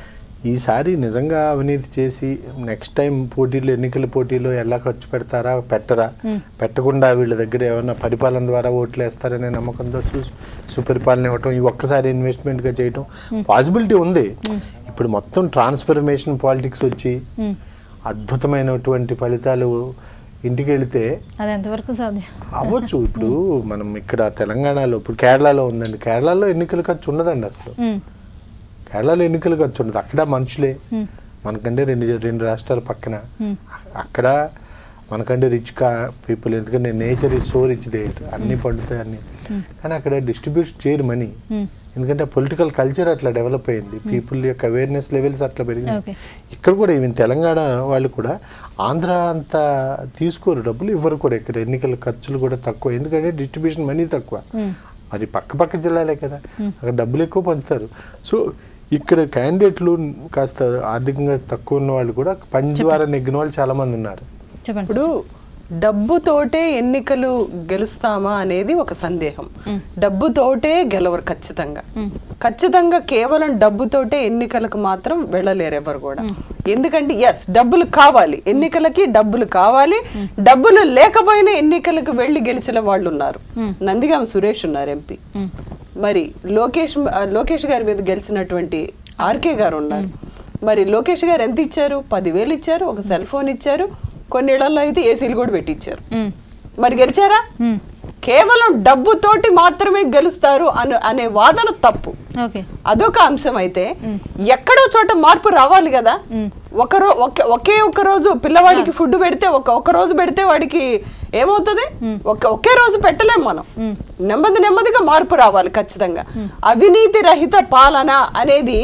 Speaker 2: ఈసారి నిజంగా అవినీతి చేసి నెక్స్ట్ టైం పోటీలు ఎన్నికల పోటీలో ఎలా ఖర్చు పెడతారా పెట్టరా పెట్టకుండా వీళ్ళ దగ్గర ఏమైనా పరిపాలన ద్వారా ఓట్లు వేస్తారనే నమ్మకంతో సు- సుపరిపాలన ఇవ్వటం ఈ ఒక్కసారి ఇన్వెస్ట్మెంట్గా చేయటం పాసిబిలిటీ ఉంది ఇప్పుడు మొత్తం ట్రాన్స్ఫర్మేషన్ పాలిటిక్స్ వచ్చి
Speaker 1: ఉమ్.
Speaker 2: అద్భుతమైనటువంటి ఫలితాలు ఇంటికి వెళితే
Speaker 1: అది ఎంతవరకు సాధ్యం
Speaker 2: అవ్వచ్చు ఇప్పుడు మనం ఇక్కడ తెలంగాణలో ఇప్పుడు కేరళలో ఉందండి కేరళలో ఎన్నికల ఖర్చు ఉండదండి అసలు
Speaker 1: ఉమ్,
Speaker 2: కేరళలో ఎన్నికలు ఖర్చు ఉండదు అక్కడ మనుషులే
Speaker 1: ఉమ్,
Speaker 2: మనకంటే రెండు రెండు రాష్ట్రాల పక్కన
Speaker 1: ఉమ్,
Speaker 2: అక్కడ మనకంటే రిచ్ కా పీపుల్ ఎందుకంటే nature is so rich that అన్నీ పండుతాయి అన్ని కానీ అక్కడ డిస్ట్రిబ్యూట్ చేయరు మనీ
Speaker 1: ఉమ్.
Speaker 2: ఎందుకంటే పొలిటికల్ కల్చర్ అట్లా డెవలప్ అయింది పీపుల్ యొక్క అవేర్నెస్ లెవెల్స్ అట్లా పెరిగింది
Speaker 1: Okay.
Speaker 2: ఇక్కడ కూడా ఈవెన్ తెలంగాణ వాళ్ళు కూడా ఆంధ్ర అంత తీసుకోరు డబ్బులు ఇవ్వరు కూడా ఇక్కడ ఎన్నికల ఖర్చులు కూడా తక్కువ ఎందుకంటే డిస్ట్రిబ్యూషన్ మనీ తక్కువ మరి పక్క పక్క జిల్లాలే కదా అక్కడ డబ్బులు ఎక్కువ పంచుతారు సో ఇక్కడ క్యాండిడేట్లు కాస్త ఆర్థికంగా తక్కువ ఉన్న వాళ్ళు కూడా పని ద్వారా నెగ్గిన వాళ్ళు చాలా మంది ఉన్నారు
Speaker 1: చెప్పండి
Speaker 3: ఇప్పుడు డబ్బుతోటే ఎన్నికలు గెలుస్తామా అనేది ఒక సందేహం డబ్బుతోటే గెలవరు ఖచ్చితంగా ఖచ్చితంగా కేవలం డబ్బుతోటే ఎన్నికలకు మాత్రం వెళ్ళలేరు ఎవరు కూడా ఎందుకంటే ఎస్ డబ్బులు కావాలి ఎన్నికలకి డబ్బులు కావాలి డబ్బులు లేకపోయినా ఎన్నికలకు వెళ్ళి గెలిచిన వాళ్ళు ఉన్నారు నందిగామ సురేష్ ఉన్నారు ఎంపీ మరి లోకేష్ ఆ, లోకేష్ గారి మీద గెలిచినటువంటి ఆర్కే గారు ఉన్నారు మరి లోకేష్ గారు ఎంత ఇచ్చారు పదివేలు ఇచ్చారు ఒక సెల్ ఫోన్ ఇచ్చారు కొన్ని ఇళ్లలో అయితే ఏసీలు కూడా పెట్టించారు
Speaker 1: ఉమ్,
Speaker 3: మరి గెలిచారా
Speaker 1: ఉమ్,
Speaker 3: కేవలం డబ్బుతోటి మాత్రమే గెలుస్తారు అను అనే వాదన తప్పు
Speaker 1: ఓకే
Speaker 3: అదొక అంశం అయితే ఎక్కడో చోట మార్పు రావాలి కదా ఒక రో ఒకే ఒకే ఒక్క రోజు పిల్లవాడికి ఫుడ్ పెడితే ఒక ఒక రోజు పెడితే వాడికి ఏమవుతుంది ఒక ఒకే రోజు పెట్టలేం మనం నెమ్మది నెమ్మదిగా మార్పు రావాలి ఖచ్చితంగా అవినీతి రహిత పాలన అనేది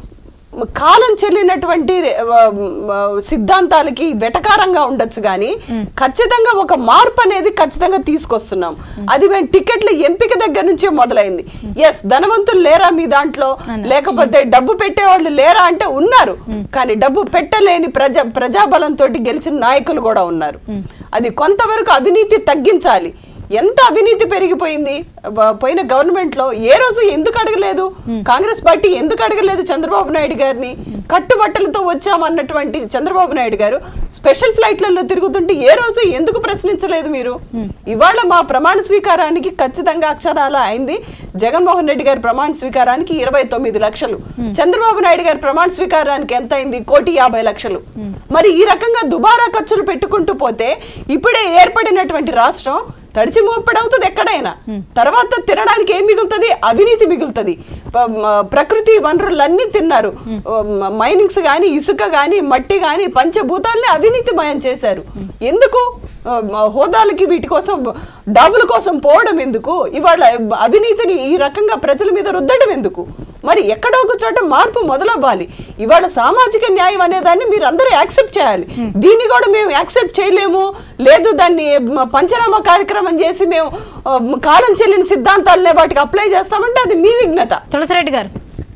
Speaker 3: కాలం చెల్లినటువంటి ఆ, ఆ, సిద్ధాంతాలకి వెటకారంగా ఉండొచ్చు కానీ ఖచ్చితంగా ఒక మార్పు అనేది ఖచ్చితంగా తీసుకొస్తున్నాం అది మేము టికెట్ల ఎంపిక దగ్గర నుంచే మొదలైంది ఎస్ ధనవంతులు లేరా మీ దాంట్లో లేకపోతే డబ్బు పెట్టేవాళ్ళు లేరా అంటే ఉన్నారు కానీ డబ్బు పెట్టలేని ప్రజా ప్రజాబలంతో గెలిచిన నాయకులు కూడా ఉన్నారు అది కొంతవరకు అవినీతి తగ్గించాలి ఎంత అవినీతి పెరిగిపోయింది బ- పోయిన గవర్నమెంట్ లో ఏ రోజు ఎందుకు అడగలేదు కాంగ్రెస్ పార్టీ ఎందుకు అడగలేదు చంద్రబాబు నాయుడు గారిని కట్టుబట్టలతో వచ్చామన్నటువంటి చంద్రబాబు నాయుడు గారు స్పెషల్ ఫ్లైట్లలో తిరుగుతుంటే ఏ రోజు ఎందుకు ప్రశ్నించలేదు మీరు ఇవాళ మా ప్రమాణ స్వీకారానికి ఖచ్చితంగా అక్షరాల అయింది జగన్మోహన్ రెడ్డి గారి ప్రమాణ స్వీకారానికి ఇరవై తొమ్మిది లక్షలు చంద్రబాబు నాయుడు గారి ప్రమాణ స్వీకారానికి ఎంత అయింది కోటి యాభై లక్షలు మరి ఈ రకంగా దుబారా ఖర్చులు పెట్టుకుంటూ పోతే ఇప్పుడే ఏర్పడినటువంటి రాష్ట్రం తడిచి మోపడవుతుంది ఎక్కడైనా తర్వాత తినడానికి ఏం మిగులుతుంది అవినీతి మిగులుతుంది ప- మ- ప్రకృతి వనరులన్నీ తిన్నారు మ- మైనింగ్స్ కానీ ఇసుక కానీ మట్టి కానీ పంచభూతాలని అవినీతిమయం చేశారు ఎందుకు ఆ, మ- హోదాలకి వీటి కోసం డబ్బుల కోసం పోవడం ఎందుకు ఇవాళ అవినీతిని ఈ రకంగా ప్రజల మీద రుద్దడం ఎందుకు మరి ఎక్కడో ఒక చోట మార్పు మొదలవ్వాలి ఇవాళ సామాజిక న్యాయం అనేదాన్ని మీరు అందరూ యాక్సెప్ట్ చేయాలి దీన్ని కూడా మేము యాక్సెప్ట్ చేయలేము లేదు దాన్ని మ- పంచనామా కార్యక్రమం చేసి మేము ఆ, కాలం చెల్లిన సిద్ధాంతాలనే వాటికి అప్లై చేస్తామంటే అది మీ విఘ్నత
Speaker 1: తులసిరెడ్డి గారు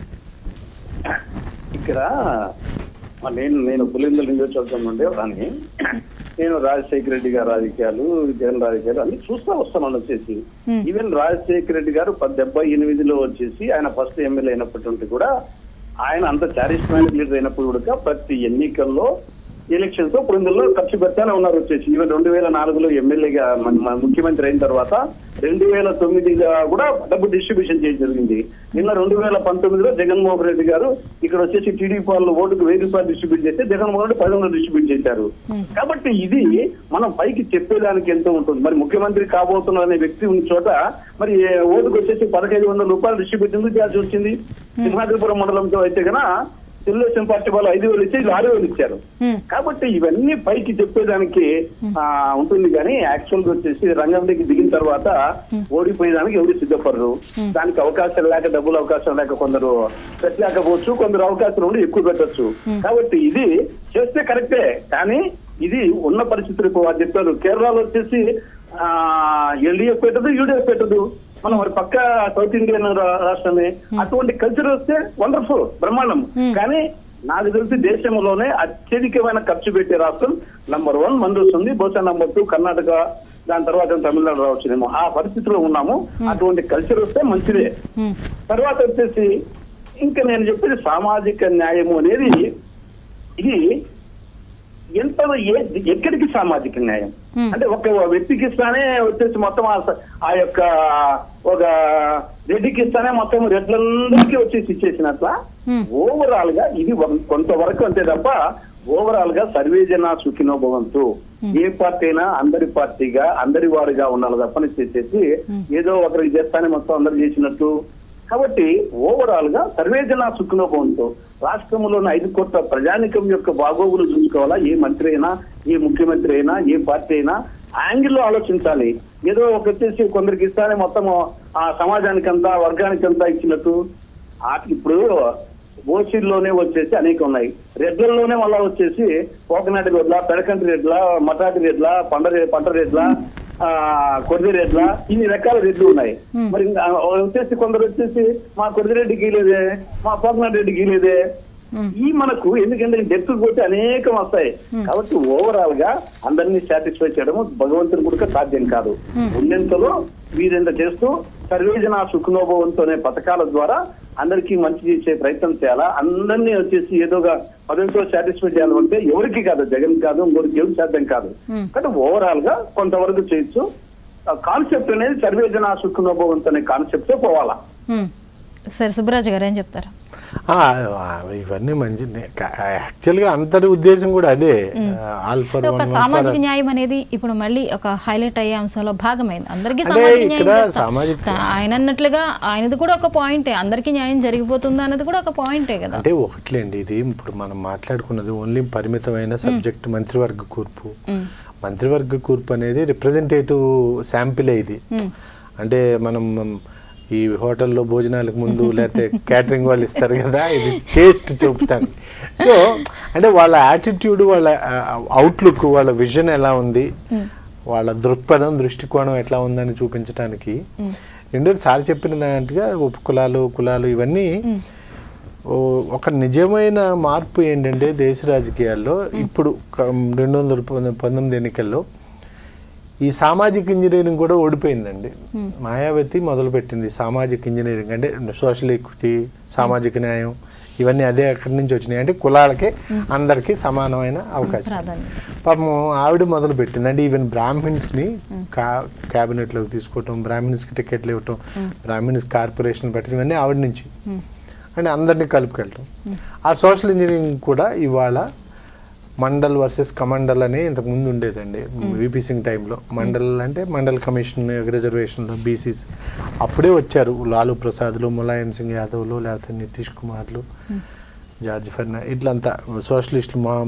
Speaker 4: ఇక్కడ ఆ, నేను నేను పులిందల నియోజకవర్గం నుండి కానీ నేను రాజశేఖర రెడ్డి గారి రాజకీయాలు జగన్ రాజకీయాలు అన్ని చూస్తా వస్తున్నాను వచ్చేసి ఈవెన్ రాజశేఖర రెడ్డి గారు ప- డెబ్బై ఎనిమిదిలో వచ్చేసి ఆయన ఫస్ట్ ఎమ్మెల్యే అయినప్పటి నుండి కూడా ఆయన అంత చారిస్మాటిక్ లీడర్ అయినప్పుడు కూడా ప్రతి ఎన్నికల్లో ఎలక్షన్స్ తో పులిందల్లో ఖర్చు పెడతానే ఉన్నారు వచ్చేసి ఈవెన్ రెండు వేల నాలుగులో ఎమ్మెల్యేగా మన- మన ముఖ్యమంత్రి అయిన తర్వాత రెండు వేల తొమ్మిదిగా కూడా డబ్బు డిస్ట్రిబ్యూషన్ చేయడం జరిగింది నిన్న రెండు వేల పంతొమ్మిదిలో జగన్మోహన్ రెడ్డి గారు ఇక్కడ వచ్చేసి టీడీపీ వాళ్ళు ఓటుకు వెయ్యి రూపాయలు డిస్ట్రిబ్యూట్ చేస్తే జగన్మోహన్ రెడ్డి పది వందలు డిస్ట్రిబ్యూట్ చేశారు కాబట్టి ఇది మనం పైకి చెప్పేదానికి ఎంతో ఉంటుంది మరి ముఖ్యమంత్రి కాబోతున్న అనే వ్యక్తి ఉన్న చోట మరి ఓటుకు వచ్చేసి పదహైదు వందల రూపాయలు డిస్ట్రిబ్యూట్ ఎందుకు చేయాల్సి వచ్చింది సింహాద్రిపురం మండలంతో అయితే గన తెలుగుదేశం పార్టీ వాళ్ళు ఐదు వేలు ఇచ్చి వీళ్ళు ఆరు వేలు ఇచ్చారు కాబట్టి ఇవన్నీ పైకి చెప్పేదానికి ఆ, ఉంటుంది కానీ యాక్చువల్ గా వచ్చేసి రంగంలోకి దిగిన తర్వాత ఓడిపోయేదానికి ఎవరు సిద్ధపడరు దానికి అవకాశం లేక డబ్బులు అవకాశం లేక కొందరు పెట్టలేకపోవచ్చు కొందరు అవకాశం ఉండి ఎక్కువ పెట్టచ్చు కాబట్టి ఇది చేస్తే కరెక్టే కానీ ఇది ఉన్న పరిస్థితులు ఇప్పుడు వాళ్ళు చెప్పారు కేరళలో వచ్చేసి ఆ ఎల్డీఎఫ్ పెట్టదు యూడీఎఫ్ పెట్టదు మనం మరి పక్క సౌత్ ఇండియన్ రా- రాష్ట్రమే అటువంటి కల్చర్ వస్తే వండర్ఫుల్ బ్రహ్మాండం కానీ నాకు తెలిసి దేశంలోనే అత్యధికమైన ఖర్చు పెట్టే రాష్ట్రం నంబర్ వన్ మంది వస్తుంది బహుశా నంబర్ టూ కర్ణాటక దాని తర్వాత తమిళనాడు రావచ్చునేమో ఆ పరిస్థితిలో ఉన్నాము అటువంటి కల్చర్ వస్తే మంచిదే తర్వాత వచ్చేసి ఇంకా నేను చెప్పేది సామాజిక న్యాయము అనేది ఇది ఎంత ఏ- ఎక్కడికి సామాజిక న్యాయం అంటే ఒక వ్యక్తికి ఇస్తానే వచ్చేసి మొత్తం ఆ స- ఆ యొక్క ఒక రెడ్డికి ఇస్తానే మొత్తం రెడ్లందరికీ వచ్చేసి ఇచ్చేసినట్ల ఓవరాల్ గా ఇది ఒక- కొంతవరకు అంతే తప్ప ఓవరాల్ గా సర్వేజన సుఖినో భవంతు ఏ పార్టీ అయినా అందరి పార్టీగా అందరి వారిగా ఉండాలి తప్పని చేసేసి ఏదో ఒకరికి చేస్తానే మొత్తం అందరు చేసినట్టు కాబట్టి ఓవరాల్ గా సర్వేజన సుఖనోభవంతో రాష్ట్రంలోని ఐదు కోట్ల ప్రజానికం యొక్క బాగోగులు చూసుకోవాలా ఏ మంత్రి అయినా ఏ ముఖ్యమంత్రి అయినా ఏ పార్టీ అయినా యాంగిల్లో ఆలోచించాలి ఏదో ఒక వచ్చేసి కొందరికి ఇస్తానే మొత్తం ఆ సమాజానికంతా వర్గానికంతా ఇచ్చినట్టు ఆ ఇప్పుడు ఓసీల్లోనే వచ్చేసి అనేక ఉన్నాయి రెడ్లలోనే మళ్ళా వచ్చేసి కోకనాటి రెడ్ల పెడకంటి రెడ్ల మటాటి రెడ్ల పండ రె- పంట రెడ్ల ఆ కొద్ది రెడ్ల ఇన్ని రకాల రెడ్లు ఉన్నాయి మరి ఇంకా వచ్చేసి కొందరు వచ్చేసి మా కొద్దిరెడ్డి గీలేదే మా కోకనాటి రెడ్డి గీలేదే ఈ మనకు ఎందుకంటే డెప్త్ పోతే అనేకం వస్తాయి కాబట్టి ఓవరాల్ గా అందరినీ సాటిస్ఫై చేయడం భగవంతుని కూడా సాధ్యం కాదు ఉన్నంతలో వీరెంత చేస్తూ సర్వేజన సుఖనోభవంతో అనే పథకాల ద్వారా అందరికీ మంచి చేసే ప్రయత్నం చేయాలా అందరినీ వచ్చేసి ఏదోగా పదవితో సాటిస్ఫై చేయాలంటే ఎవరికి కాదు జగన్ కాదు ఇంకొకరికి ఎవరికి సాధ్యం కాదు కానీ ఓవరాల్ గా కొంతవరకు చేయొచ్చు కాన్సెప్ట్ అనేది సర్వేజన సుఖనోభవంతో అనే కాన్సెప్ట్ పోవాలా
Speaker 1: హ్మ్. సరే సుబ్బరాజు గారు ఏం చెప్తారు
Speaker 2: ఆ, ఆ, ఇవన్నీ మంచి యాక్చువల్గా అందరి ఉద్దేశం కూడా అదే ఆల్ ఫర్
Speaker 1: ఒక సామాజిక న్యాయం అనేది ఇప్పుడు మళ్ళీ ఒక హైలైట్ అయ్యే అంశంలో భాగమైంది అందరికీ
Speaker 2: అంటే
Speaker 1: సామాజిక న్యాయం
Speaker 2: ఇక్కడ
Speaker 1: చేస్తాం.
Speaker 2: సామాజిక-
Speaker 1: తా- ఆయన అన్నట్లుగా ఆయనది కూడా ఒక పాయింటే అందరికీ న్యాయం జరిగిపోతుంది అన్నది కూడా ఒక పాయింటే కదా
Speaker 2: అంటే ఒకట్లేండి ఇది ఇప్పుడు మనం మాట్లాడుకున్నది ఓన్లీ పరిమితమైన సబ్జెక్ట్ మంత్రివర్గ కూర్పు మంత్రివర్గ కూర్పు అనేది రిప్రజెంటేటివ్ శాంపిలే ఇది అంటే మనం ఈ హోటల్లో భోజనాలకు ముందు లేకపోతే క్యాటరింగ్ వాళ్ళు ఇస్తారు కదా ఇది టేస్ట్ చూపుతాను సో అంటే వాళ్ళ యాటిట్యూడ్ వాళ్ళ అవుట్లుక్ వాళ్ళ విజన్ ఎలా ఉంది వాళ్ళ దృక్పథం దృష్టికోణం ఎట్లా ఉందని చూపించడానికి రెండోది సార్ చెప్పిన దాంట్లో ఉప కులాలు కులాలు ఇవన్నీ ఓ ఒక నిజమైన మార్పు ఏంటంటే దేశ రాజకీయాల్లో ఇప్పుడు క- రెండు వందల పంతొమ్మిది ఎన్నికల్లో ఈ సామాజిక ఇంజనీరింగ్ కూడా ఓడిపోయిందండి మాయావతి మొదలుపెట్టింది సామాజిక ఇంజనీరింగ్ అంటే సోషల్ ఈక్విటీ సామాజిక న్యాయం ఇవన్నీ అదే అక్కడి నుంచి వచ్చినాయి అంటే కులాలకే అందరికీ సమానమైన అవకాశం
Speaker 1: ప్రాధాన్యత
Speaker 2: పాపం ఆవిడ మొదలు పెట్టింది అంటే ఈవెన్ బ్రాహ్మిన్స్ని కా క్యాబినెట్లోకి తీసుకోవటం బ్రాహ్మిన్స్కి టికెట్లు ఇవ్వటం బ్రాహ్మిన్స్ కార్పొరేషన్ పెట్టడం ఇవన్నీ ఆవిడ నుంచి అంటే అందరినీ కలుపుకెళ్ళటం ఆ సోషల్ ఇంజనీరింగ్ కూడా ఇవాళ మండల్ వర్సెస్ కమండల్ అని ఇంతకు ముందు ఉండేదండి విపి సింగ్ టైంలో మండల్ అంటే మండల్ కమిషన్ రిజర్వేషన్లో బీసీస్ అప్పుడే వచ్చారు లాలూ ప్రసాద్లు ములాయం సింగ్ యాదవ్లు లేకపోతే నితీష్ కుమార్లు జార్జ్ ఫెర్నా ఇట్లంతా సోషలిస్టులు మా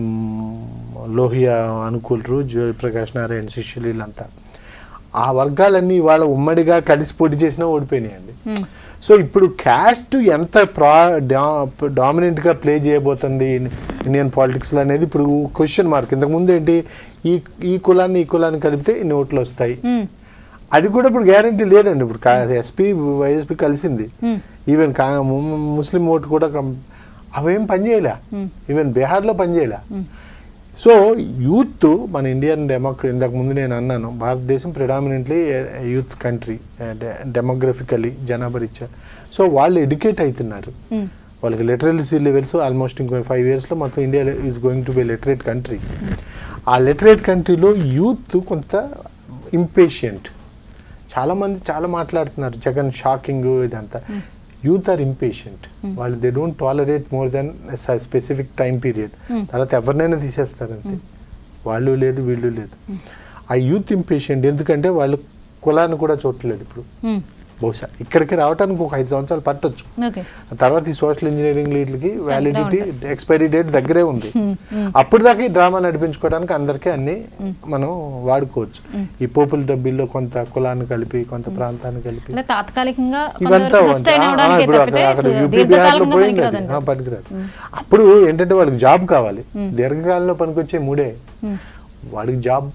Speaker 2: లోహియా అనుకూలరు జయప్రకాష్ నారాయణ శిష్యులు వీళ్ళంతా ఆ వర్గాలన్నీ ఇవాళ ఉమ్మడిగా కలిసి పోటీ చేసినా ఓడిపోయినాయండి సో ఇప్పుడు క్యాస్ట్ ఎంత ప్రా డామినెంట్ గా ప్లే చేయబోతుంది ఇన్- ఇండియన్ పాలిటిక్స్ లో అనేది ఇప్పుడు క్వశ్చన్ మార్క్ ఇంతకు ముందు ఏంటి ఈ ఈ కులాన్ని ఈ కులాన్ని కలిపితే ఇన్ని ఓట్లు వస్తాయి
Speaker 1: మ్మ్.
Speaker 2: అది కూడా ఇప్పుడు గ్యారంటీ లేదండి ఇప్పుడు ఎస్పీ వైఎస్పీ కలిసింది ఈవెన్ కా ము- ముస్లిం ఓటు కూడా కం- అవేం పనిచేయలే ఈవెన్ బీహార్లో పనిచేయలే సో యూత్ మన ఇండియన్ డెమోక్రసీ ఇంతకు ముందు నేను అన్నాను భారతదేశం ప్రిడామినెంట్లీ యూత్ కంట్రీ డెమోగ్రఫికలీ జనాభా రీత్యా సో వాళ్ళు ఎడ్యుకేట్ అవుతున్నారు వాళ్ళకి లిటరసీ లెవెల్స్ ఆల్మోస్ట్ ఇంకో ఫైవ్ ఇయర్స్లో మొత్తం India is going to be literate country ఆ లిటరేట్ కంట్రీలో యూత్ కొంత ఇంపేషియంట్ చాలా మంది చాలా మాట్లాడుతున్నారు జగన్ షాకింగ్ ఇదంతా యూత్ ఆర్ ఇంపేషెంట్ వాళ్ళు they don't tolerate more than specific time period తర్వాత ఎవరినైనా తీసేస్తారంతే వాళ్ళు లేదు వీళ్ళు లేదు ఆ యూత్ ఇంపేషెంట్ ఎందుకంటే వాళ్ళు కులాన్ని కూడా చూడలేదు ఇప్పుడు
Speaker 1: మ్మ్.
Speaker 2: బహుశా ఇక్కడికి రావడానికి ఒక ఐదు సంవత్సరాలు పట్టొచ్చు
Speaker 1: ఓకే
Speaker 2: ఆ తర్వాత ఈ సోషల్ ఇంజనీరింగ్ వీటికి వ్యాలిడిటీ ఎక్స్పైరీ డేట్ దగ్గరే ఉంది అప్పుడు దాకా ఈ డ్రామా నడిపించుకోవడానికి అందరికీ అన్ని మనం వాడుకోవచ్చు ఈ పోపుల డబ్బీల్లో కొంత కులాన్ని కలిపి కొంత ప్రాంతాన్ని కలిపి
Speaker 1: అంటే తాత్కాలికంగా
Speaker 2: ఇవంతా
Speaker 1: సస్టైన్
Speaker 2: ఆ, ఆ,
Speaker 1: అవడానికి
Speaker 2: ఇప్పుడు
Speaker 1: తప్పితే
Speaker 2: అక్కడ- అక్కడ యూపీ బిహార్లో
Speaker 1: దీర్ఘకాలంగా
Speaker 2: పోయింది అది.
Speaker 1: పనికిరాదండి
Speaker 2: ఆ, పనికిరాదు అప్పుడు ఏంటంటే వాళ్ళకి జాబ్ కావాలి దీర్ఘకాలంలో పనికొచ్చే మూడే వాడికి జాబ్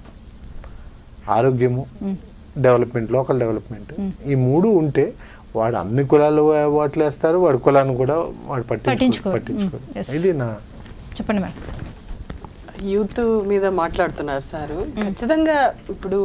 Speaker 2: ఆరోగ్యము డెవలప్మెంట్ లోకల్ డెవలప్మెంట్ ఈ మూడు ఉంటే వాడు అన్ని కులాలు ఓట్లు వేస్తారు వాడి కులాన్ని కూడా వాడు పట్టించుకో
Speaker 1: పట్టించుకోరు.
Speaker 2: పట్టించుకోరు
Speaker 1: Mm, yes.
Speaker 2: ఇది నా
Speaker 1: చెప్పండి మేడం
Speaker 3: యూత్ మీద మాట్లాడుతున్నారు సారు ఖచ్చితంగా ఇప్పుడు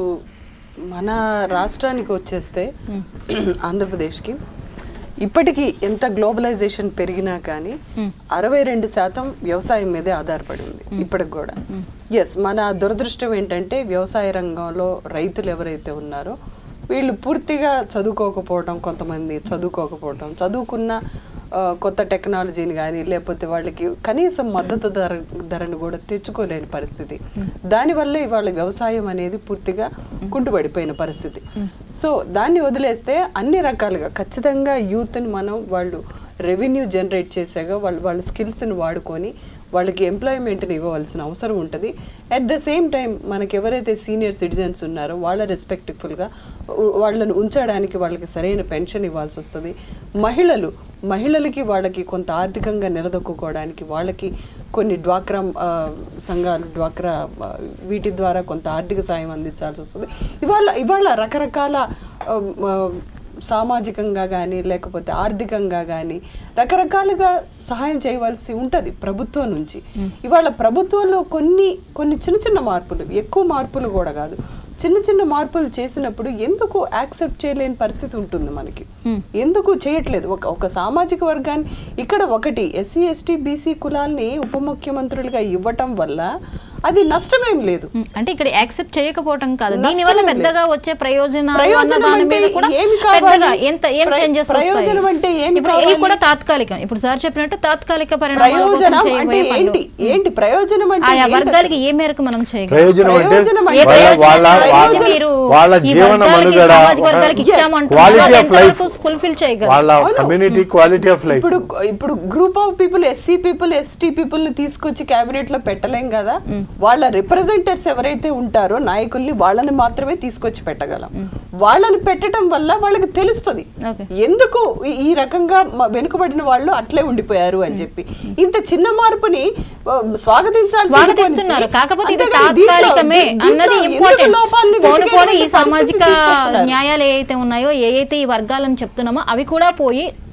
Speaker 3: మన రాష్ట్రానికి వచ్చేస్తే ఆంధ్రప్రదేశ్కి ఇప్పటికీ ఎంత గ్లోబలైజేషన్ పెరిగినా కానీ అరవై రెండు శాతం వ్యవసాయం మీదే ఆధారపడి ఉంది ఇప్పటికి కూడా ఎస్ మన దురదృష్టం ఏంటంటే వ్యవసాయ రంగంలో రైతులు ఎవరైతే ఉన్నారో వీళ్ళు పూర్తిగా చదువుకోకపోవడం కొంతమంది చదువుకోకపోవడం చదువుకున్న ఆ, కొత్త టెక్నాలజీని కానీ లేకపోతే వాళ్ళకి కనీసం మద్దతు ధర ధరను కూడా తెచ్చుకోలేని పరిస్థితి దానివల్ల ఇవాళ వ్యవసాయం అనేది పూర్తిగా కుంటుపడిపోయిన పరిస్థితి సో దాన్ని వదిలేస్తే అన్ని రకాలుగా ఖచ్చితంగా యూత్ని మనం వాళ్ళు రెవెన్యూ జనరేట్ చేసాక వాళ్ళు వాళ్ళ స్కిల్స్ని వాడుకొని వాళ్ళకి ఎంప్లాయ్మెంట్ని ఇవ్వవలసిన అవసరం ఉంటుంది అట్ ద సేమ్ టైం మనకి ఎవరైతే సీనియర్ సిటిజన్స్ ఉన్నారో వాళ్ళ రెస్పెక్ట్ఫుల్గా వాళ్ళని ఉంచడానికి వాళ్ళకి సరైన పెన్షన్ ఇవ్వాల్సి వస్తుంది మహిళలు మహిళలకి వాళ్ళకి కొంత ఆర్థికంగా నిలదొక్కుకోవడానికి వాళ్ళకి కొన్ని డ్వాక్రా ఆ, సంఘాలు డ్వాక్రా ఆ, వీటి ద్వారా కొంత ఆర్థిక సాయం అందించాల్సి వస్తుంది ఇవాళ ఇవాళ రకరకాల ఆ, ఆ, సామాజికంగా కానీ లేకపోతే ఆర్థికంగా కానీ రకరకాలుగా సహాయం చేయవలసి ఉంటుంది ప్రభుత్వం నుంచి ఇవాళ ప్రభుత్వంలో కొన్ని కొన్ని చిన్న చిన్న మార్పులు ఎక్కువ మార్పులు కూడా కాదు చిన్న చిన్న మార్పులు చేసినప్పుడు ఎందుకు యాక్సెప్ట్ చేయలేని పరిస్థితి ఉంటుంది మనకి ఎందుకు చేయట్లేదు ఒక ఒక సామాజిక వర్గాన్ని ఇక్కడ ఒకటి ఎస్సీ ఎస్టీ బీసీ కులాల్ని ఉప ముఖ్యమంత్రులుగా ఇవ్వటం వల్ల అది నష్టమేం లేదు
Speaker 1: ఉమ్, అంటే ఇక్కడ యాక్సెప్ట్ చేయకపోవటం కాదు
Speaker 3: నష్టం
Speaker 1: దీనివల్ల
Speaker 3: ఏం లేదు.
Speaker 1: పెద్దగా వచ్చే ప్రయోజనాలు అన్న
Speaker 3: ప్రయోజనం
Speaker 1: దాని
Speaker 3: అంటే
Speaker 1: మీద కూడా
Speaker 3: ఏమి కావాలి?
Speaker 1: పెద్దగా ఎంత ఏం
Speaker 3: ప్ర-
Speaker 1: చేంజెస్
Speaker 3: ప్రయోజనం అంటే ఏమి
Speaker 1: ఇప్పుడు ఇవి
Speaker 3: కావాలి?
Speaker 1: కూడా తాత్కాలికం ఇప్పుడు సార్ చెప్పినట్టు తాత్కాలిక పరిణామాల కోసం
Speaker 3: ప్రయోజనం అంటే
Speaker 1: చేయబోయే పనులు
Speaker 3: ఏంటి ఏంటి ప్రయోజనం అంటే
Speaker 1: ఆయా
Speaker 3: ఏంటి
Speaker 1: వర్గాలకి ఏ మేరకు మనం చేయగలం
Speaker 2: ప్రయోజనం అంటే
Speaker 3: ప్రయోజనం
Speaker 1: ఏ
Speaker 3: అంటే
Speaker 2: వాళ్ళ
Speaker 1: ప్రయోజనం
Speaker 2: వాళ్ళ
Speaker 1: ఆలోచించి
Speaker 2: వాళ్ళ-
Speaker 1: మీరు
Speaker 2: వాళ్ళ
Speaker 1: ఈ
Speaker 2: జీవన
Speaker 1: వర్గాలకి,
Speaker 2: మనుగడ
Speaker 1: సామాజిక వర్గాలకి
Speaker 3: Yes.
Speaker 1: ఇచ్చామంటున్నారు
Speaker 2: Quality
Speaker 1: అది
Speaker 2: of life.
Speaker 1: ఎంతవరకు ఫుల్ఫిల్ చేయగలం
Speaker 2: వాళ్ళ
Speaker 3: అవును.
Speaker 2: కమ్యూనిటీ క్వాలిటీ ఆఫ్ లైఫ్
Speaker 3: ఇప్పుడు ఇప్పుడు group of people SC people ST people ని తీసుకొచ్చి కేబినెట్ లో పెట్టలేం కదా వాళ్ళ రిప్రజెంటేటివ్స్ ఎవరైతే ఉంటారో నాయకుల్ని వాళ్ళని మాత్రమే తీసుకొచ్చి పెట్టగలం వాళ్ళని పెట్టడం వల్ల వాళ్ళకి తెలుస్తుంది
Speaker 1: Okay.
Speaker 3: ఎందుకు ఈ- ఈ రకంగా మ- వెనుకబడిన వాళ్ళు అట్లే ఉండిపోయారు అని చెప్పి ఇంత చిన్న మార్పుని ఆ, స్వాగతించాల్సి
Speaker 1: స్వాగతిస్తున్నారు కాకపోతే ఇది
Speaker 3: అంతేగాని దీంట్లో-
Speaker 1: తాత్కాలికమే
Speaker 3: దీంట్లో
Speaker 1: అన్నది
Speaker 3: ఎందుకు
Speaker 1: ఇంపార్టెంట్
Speaker 3: లోపాలని
Speaker 1: పోను పోను ఈ
Speaker 3: వెతికేటువంటి
Speaker 1: సామాజిక
Speaker 3: పరిస్థితిని తీసుకొస్తున్నారు?
Speaker 1: న్యాయాలు ఏవైతే ఉన్నాయో ఏ అయితే ఈ వర్గాలను చెప్తున్నామో అవి కూడా పోయి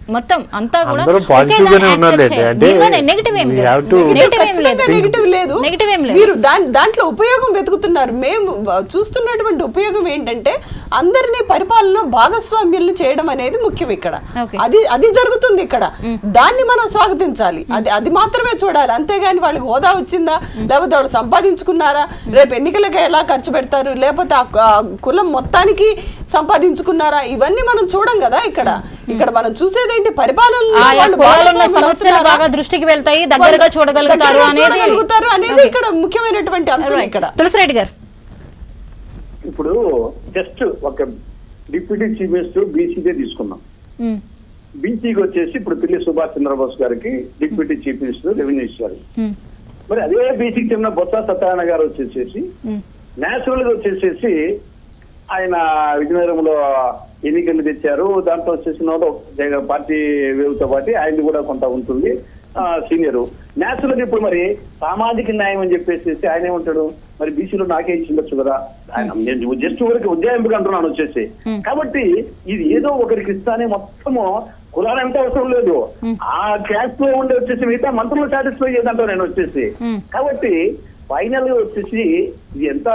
Speaker 1: మొత్తం అంతా కూడా
Speaker 2: అందరూ
Speaker 1: ఒకే
Speaker 2: positive
Speaker 1: దాన్ని
Speaker 2: గానే
Speaker 1: accept
Speaker 2: ఉన్నారులేండి.
Speaker 1: చేయాలి.
Speaker 2: అంటే
Speaker 1: దీనిలోనే negative ఏం
Speaker 2: we
Speaker 1: లేదు.
Speaker 2: have to
Speaker 1: Negative ఏం లేదు.
Speaker 3: ఖచ్చితంగా నెగిటివ్ లేదు
Speaker 1: Negative ఏం లేదు.
Speaker 3: మీరు దాని దాంట్లో ఉపయోగం వెతుకుతున్నారు మేము చూస్తున్నటువంటి ఉపయోగం ఏంటంటే అందరినీ పరిపాలనలో భాగస్వామ్యులు చేయడం అనేది ముఖ్యం ఇక్కడ
Speaker 1: Okay.
Speaker 3: అది అది జరుగుతుంది ఇక్కడ దాన్ని మనం స్వాగతించాలి అది అది మాత్రమే చూడాలి అంతేగాని వాళ్ళకి హోదా వచ్చిందా లేకపోతే వాళ్ళు సంపాదించుకున్నారా రేపు ఎన్నికలకి ఎలా ఖర్చు పెడతారు లేకపోతే ఆ కు- ఆ కులం మొత్తానికి సంపాదించుకున్నారా ఇవన్నీ మనం చూడం కదా ఇక్కడ ఇక్కడ మనం చూసేదేంటి పరిపాలనలో
Speaker 1: ఆయా
Speaker 3: వాళ్ళు
Speaker 1: కులాల్లో ఉన్న
Speaker 3: భాగస్వాములు
Speaker 1: సమస్యలు
Speaker 3: అవుతున్నారా?
Speaker 1: బాగా దృష్టికి వెళ్తాయి దగ్గరగా చూడగలుగుతారు
Speaker 3: దగ్గరగా
Speaker 1: అనేది
Speaker 3: చూడగలుగుతారు అనేది
Speaker 1: Okay.
Speaker 3: ఇక్కడ ముఖ్యమైనటువంటి అంశం
Speaker 1: Right.
Speaker 3: ఇక్కడ
Speaker 1: తులసిరెడ్డి గారు
Speaker 4: ఇప్పుడు జస్ట్ ఒక డిప్యూటీ చీఫ్ మినిస్టర్ బీసీదే తీసుకున్నాం
Speaker 1: ఉమ్,
Speaker 4: బీసీకి వచ్చేసి ఇప్పుడు పిల్లి సుభాష్ చంద్రబోస్ గారికి డిప్యూటీ చీఫ్ మినిస్టర్ రెవెన్యూ ఇచ్చారు
Speaker 1: ఉమ్,
Speaker 4: మరి అదే బీసీకి చెందిన బొత్స సత్యనారాయణ గారు వచ్చేసేసి
Speaker 1: ఉమ్,
Speaker 4: నేచురల్ గా వచ్చేసేసి ఆయన విజయనగరంలో ఎన్నికలు తెచ్చారు దాంట్లో వచ్చేసిన వాళ్ళు జగ పార్టీ వేవుతో పాటు ఆయనది కూడా కొంత ఉంటుంది సీనియర్ నేచురల్ గా ఇప్పుడు మరి సామాజిక న్యాయం అని చెప్పేసి ఆయన ఏమంటాడు మరి బీసీలో నాకే ఇచ్చి ఉండొచ్చు కదా ఆయన నేను జస్ట్ ఊరికి ఉద్యోగింపుగా అంటున్నాను వచ్చేసి కాబట్టి ఇది ఏదో ఒకరికి ఇస్తానే మొత్తము కులాలు ఎంత అవసరం లేదు ఆ క్యాస్ట్ లో ఉండే వచ్చేసి మిగతా మంత్రులు సాటిస్ఫై చేద్దాంటో నేను వచ్చేసి కాబట్టి ఫైనల్ గా వచ్చేసి ఇది ఎంత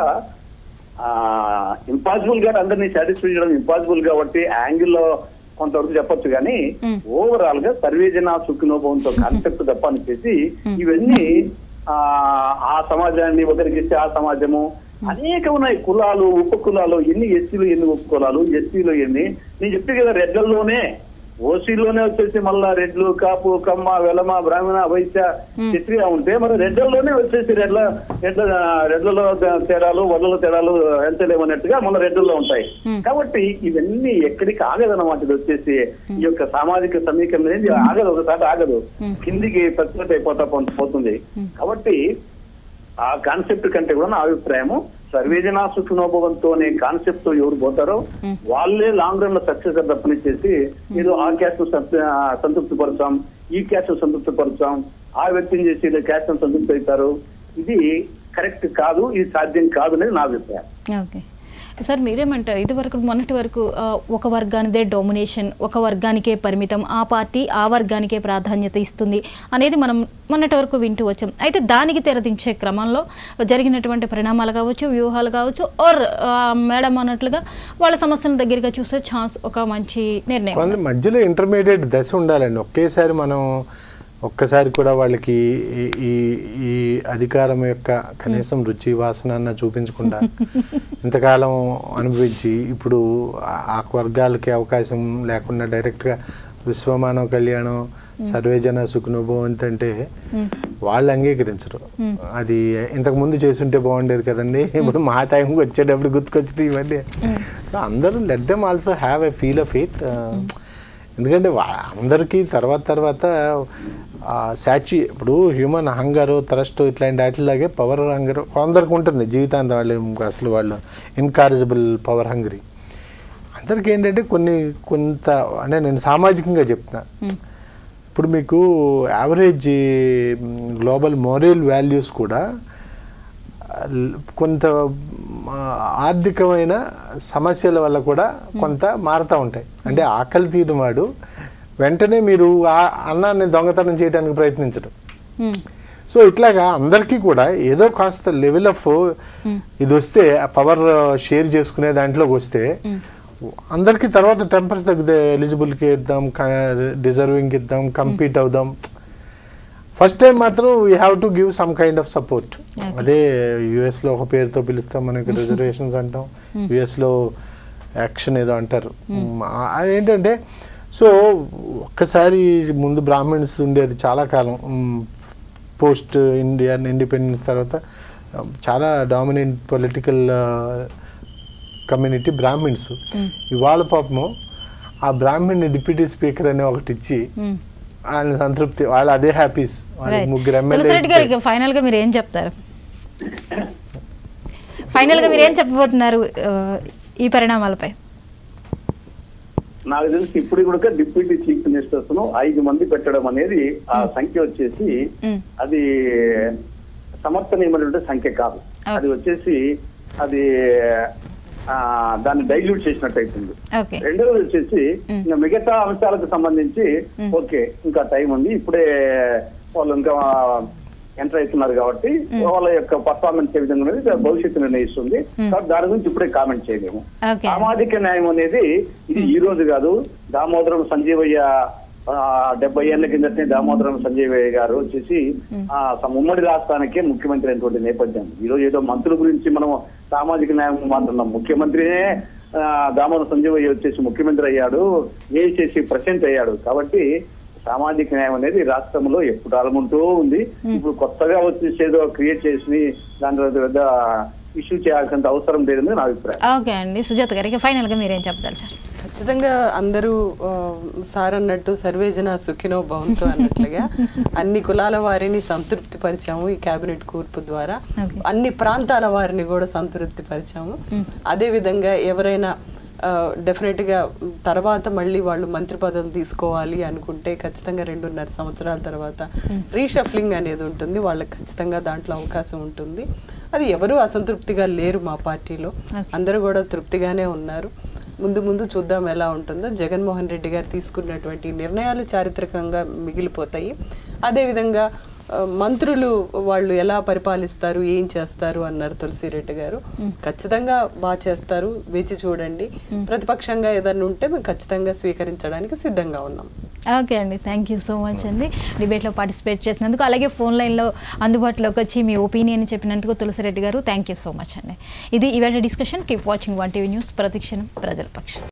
Speaker 4: ఇంపాసిబుల్ గా అందరినీ సాటిస్ఫై చేయడం ఇంపాసిబుల్ కాబట్టి యాంగిల్ లో కొంతవరకు చెప్పొచ్చు కానీ ఓవరాల్ గా సర్వేజన సుఖినోభవంతో కాన్సెప్ట్ తప్ప అనిచేసి ఇవన్నీ ఆ ఆ సమాజాన్ని ఒకరికిస్తే ఆ సమాజము అనేక ఉన్నాయి కులాలు ఉప కులాలు ఎన్ని ఎస్సీలు ఎన్ని ఉప కులాలు ఎస్సీలు ఎన్ని నేను చెప్పే కదా రెడ్లలోనే ఓసీలోనే వచ్చేసి మళ్ళా రెడ్లు కాపు కమ్మ వెలమ బ్రాహ్మణ వైశ్య క్షత్రియ ఉంటే మరి రెడ్లలోనే వచ్చేసి రెడ్ల రెడ్ల రెడ్లలో తేడాలు వడ్లలో తేడాలు ఎంతలేమన్నట్టుగా మన రెడ్లలో ఉంటాయి కాబట్టి ఇవన్నీ ఎక్కడికి ఆగదన్నమాట ఇది వచ్చేసి ఈ యొక్క సామాజిక సమీకరణ అనేది ఆగదు ఒకసారి ఆగదు కిందికి ప్రతిపత్తి అయిపోతా పో- పోతుంది కాబట్టి ఆ కాన్సెప్ట్ కంటే కూడా నా అభిప్రాయము సర్వేజన సుఖనోభవంతో అనే కాన్సెప్ట్ తో ఎవరు పోతారో వాళ్ళే లాంగ్ రన్ లో సక్సెస్ తప్పని చేసి ఏదో ఆ క్యాస్ట్ సంతృప్తి పరచాం ఈ క్యాస్ట్ సంతృప్తి పరచాం ఆ వ్యక్తిని చేసి ఇలా క్యాస్ట్ సంతృప్తి అవుతారు ఇది కరెక్ట్ కాదు ఇది సాధ్యం కాదు అనేది నా అభిప్రాయం
Speaker 1: ఓకే సార్ మీరేమంటారు ఇది వరకు మొన్నటి వరకు ఆ, ఒక వర్గానిదే డొమినేషన్ ఒక వర్గానికే పరిమితం ఆ పార్టీ ఆ వర్గానికే ప్రాధాన్యత ఇస్తుంది అనేది మనం మొన్నటి వరకు వింటూ వచ్చాం అయితే దానికి తెరదించే క్రమంలో జరిగినటువంటి పరిణామాలు కావచ్చు వ్యూహాలు కావచ్చు ఆర్ మేడం అన్నట్లుగా వాళ్ళ సమస్యల దగ్గరగా చూసే ఛాన్స్ ఒక మంచి నిర్ణయం
Speaker 2: కొంత మధ్యలో ఇంటర్మీడియట్ దశ ఉండాలండి ఒకేసారి మనం ఒక్కసారి కూడా వాళ్ళకి ఈ- ఈ ఈ అధికారం యొక్క కనీసం రుచి వాసన అన్న చూపించకుండా ఇంతకాలం అనుభవించి ఇప్పుడు ఆ- ఆ వర్గాలకి అవకాశం లేకుండా డైరెక్ట్గా విశ్వమానవ కళ్యాణం సర్వేజన సుఖనుభవంతి అంటే వాళ్ళు అంగీకరించరు అది ఇంతకు ముందు చేసుంటే బాగుండేది కదండి ఇప్పుడు మా టైంకి వచ్చేటప్పుడు గుర్తుకొచ్చింది ఇవన్నీ సో అందరూ let them also have a feel of it ఎందుకంటే వా- అందరికీ తర్వాత తర్వాత సాచి ఇప్పుడు హ్యూమన్ హంగరు థ్రస్ట్ ఇట్లాంటి వాటిలాగే పవర్ హంగర్ కొందరికి ఉంటుంది జీవితాంతం వాళ్ళు అసలు వాళ్ళు ఇన్కారిజబుల్ పవర్ హంగరీ అందరికీ ఏంటంటే కొన్ని కొంత అంటే నేను సామాజికంగా చెప్తున్నా ఇప్పుడు మీకు యావరేజ్ గ్లోబల్ మోరల్ వాల్యూస్ కూడా ల్- కొంత ఆ, ఆర్థికమైన సమస్యల వల్ల కూడా కొంత మారుతూ ఉంటాయి అంటే ఆకలి తీరినవాడు వెంటనే మీరు ఆ అన్నాన్ని దొంగతనం చేయడానికి ప్రయత్నించడం
Speaker 1: మ్మ్.
Speaker 2: సో ఇట్లాగా అందరికీ కూడా ఏదో కాస్త లెవెల్ ఆఫ్ ఇది వస్తే ఆ పవర్ షేర్ చేసుకునే దాంట్లోకి వస్తే అందరికీ తర్వాత టెంపర్స్ తగ్గితే ఎలిజిబుల్కి ఇద్దాం డిజర్వింగ్కి ఇద్దాం కంపీట్ అవుదాం ఫస్ట్ టైం మాత్రం we have to give some kind of support అదే యుఎస్లో ఒక పేరుతో పిలుస్తాం మనకి రిజర్వేషన్స్ అంటాం యుఎస్లో యాక్షన్ ఏదో అంటారు మ్, ఆ- అదేంటంటే సో ఒక్కసారి ముందు బ్రాహ్మిన్స్ ఉండేది చాలా కాలం పోస్ట్ ఇండియన్ ఇండిపెండెన్స్ తర్వాత ఆ, చాలా డామినెంట్ పొలిటికల్ కమ్యూనిటీ బ్రాహ్మిన్స్ ఇవాళ పాపము ఆ బ్రాహ్మణ్ డిప్యూటీ స్పీకర్ అనే ఒకటి ఇచ్చి
Speaker 1: మ్మ్.
Speaker 2: ఆయన సంతృప్తి వాళ్ళు అదే హ్యాపీస్ వాళ్ళకి
Speaker 1: Right.
Speaker 2: ముగ్గురు
Speaker 1: తులసిరెడ్డి గారు
Speaker 2: ఎమ్మెల్యే
Speaker 1: ఇక ఫైనల్ గా మీరు ఏం చెప్తారు ఫైనల్ గా మీరు ఏం చెప్పబోతున్నారు ఆ, ఈ పరిణామాలపై
Speaker 4: నాకు తెలిసి ఇప్పుడు కూడా డిప్యూటీ చీఫ్ మినిస్టర్స్ ను ఐదు మంది పెట్టడం అనేది ఆ సంఖ్య వచ్చేసి
Speaker 1: మ్మ్.
Speaker 4: అది సమర్థనీయమైనటువంటి సంఖ్య కాదు
Speaker 1: Okay.
Speaker 4: అది వచ్చేసి అది ఆ, దాన్ని డైల్యూట్ చేసినట్టు అవుతుంది
Speaker 1: ఓకే
Speaker 4: రెండవది వచ్చేసి ఇంకా మిగతా అంశాలకు సంబంధించి ఓకే ఇంకా టైం ఉంది ఇప్పుడే వాళ్ళు ఇంకా ఎంటర్ అవుతున్నారు కాబట్టి వాళ్ళ యొక్క పర్ఫార్మెన్స్ ఏ విధంగా ఉన్నది భవిష్యత్తు నిర్ణయిస్తుంది కాబట్టి దాని గురించి ఇప్పుడే కామెంట్ చేయలేము
Speaker 1: ఓకే
Speaker 4: సామాజిక న్యాయం అనేది ఇది ఈ రోజు కాదు దామోదరం సంజీవయ్య ఆ, డెబ్బై ఏళ్ల కిందటనే దామోదరం సంజీవయ్య గారు వచ్చేసి ఆ, సమ- ఉమ్మడి రాష్ట్రానికే ముఖ్యమంత్రి అయినటువంటి నేపథ్యం ఈ రోజు ఏదో మంత్రుల గురించి మనం సామాజిక న్యాయం మాట్లాడుతున్నాం ముఖ్యమంత్రినే ఆ, దామోదరం సంజీవయ్య వచ్చేసి ముఖ్యమంత్రి అయ్యాడు చేసి ప్రెసిడెంట్ అయ్యాడు కాబట్టి సామాజిక న్యాయం అనేది రాష్ట్రంలో ఎప్పుడు అలముంటూ ఉంది ఇప్పుడు కొత్తగా వచ్చేసి ఏదో క్రియేట్ చేసి దాని పెద్ద ఇష్యూ చేయాల్సినంత అవసరం లేదని నా అభిప్రాయం
Speaker 1: ఓకే అండి సుజాత గారికి ఫైనల్గా మీరేం చెప్పదలుచారు
Speaker 3: ఖచ్చితంగా అందరూ ఆ, సార్ అన్నట్టు సర్వేజన సుఖినో భవంతు అన్నట్లుగా అన్ని కులాల వారిని సంతృప్తి పరిచాము ఈ కేబినెట్ కూర్పు ద్వారా
Speaker 1: Okay.
Speaker 3: అన్ని ప్రాంతాల వారిని కూడా సంతృప్తి పరిచాము అదే విధంగా ఎవరైనా డెఫినెట్ గా తర్వాత మళ్ళీ వాళ్ళు మంత్రి పదవి తీసుకోవాలి అనుకుంటే ఖచ్చితంగా రెండున్నర సంవత్సరాల తర్వాత రీషఫ్లింగ్ అనేది ఉంటుంది వాళ్ళకి ఖచ్చితంగా దాంట్లో అవకాశం ఉంటుంది అది ఎవరు అసంతృప్తిగా లేరు మా పార్టీలో అందరూ కూడా తృప్తిగానే ఉన్నారు ముందు ముందు చూద్దాం ఎలా ఉంటుందో జగన్మోహన్ రెడ్డి గారు తీసుకున్నటువంటి నిర్ణయాలు చారిత్రకంగా మిగిలిపోతాయి అదేవిధంగా ఆ, మంత్రులు వాళ్ళు ఎలా పరిపాలిస్తారు ఏం చేస్తారు అన్నారు తులసిరెడ్డి గారు ఖచ్చితంగా బాగా చేస్తారు వేచి చూడండి ప్రతిపక్షంగా ఏదన్నా ఉంటే మేము ఖచ్చితంగా స్వీకరించడానికి సిద్ధంగా ఉన్నాం
Speaker 1: ఓకే అండి థ్యాంక్ యూ సో మచ్ అండి డిబేట్లో పార్టిసిపేట్ చేసినందుకు అలాగే ఫోన్ లైన్లో అందుబాటులోకి వచ్చి మీ ఒపీనియన్ చెప్పినందుకు తులసిరెడ్డి గారు థ్యాంక్ యూ సో మచ్ అండి ఇది ఇవాళ discussion keep watching one TV news ప్రతిక్షణం ప్రజల పక్షం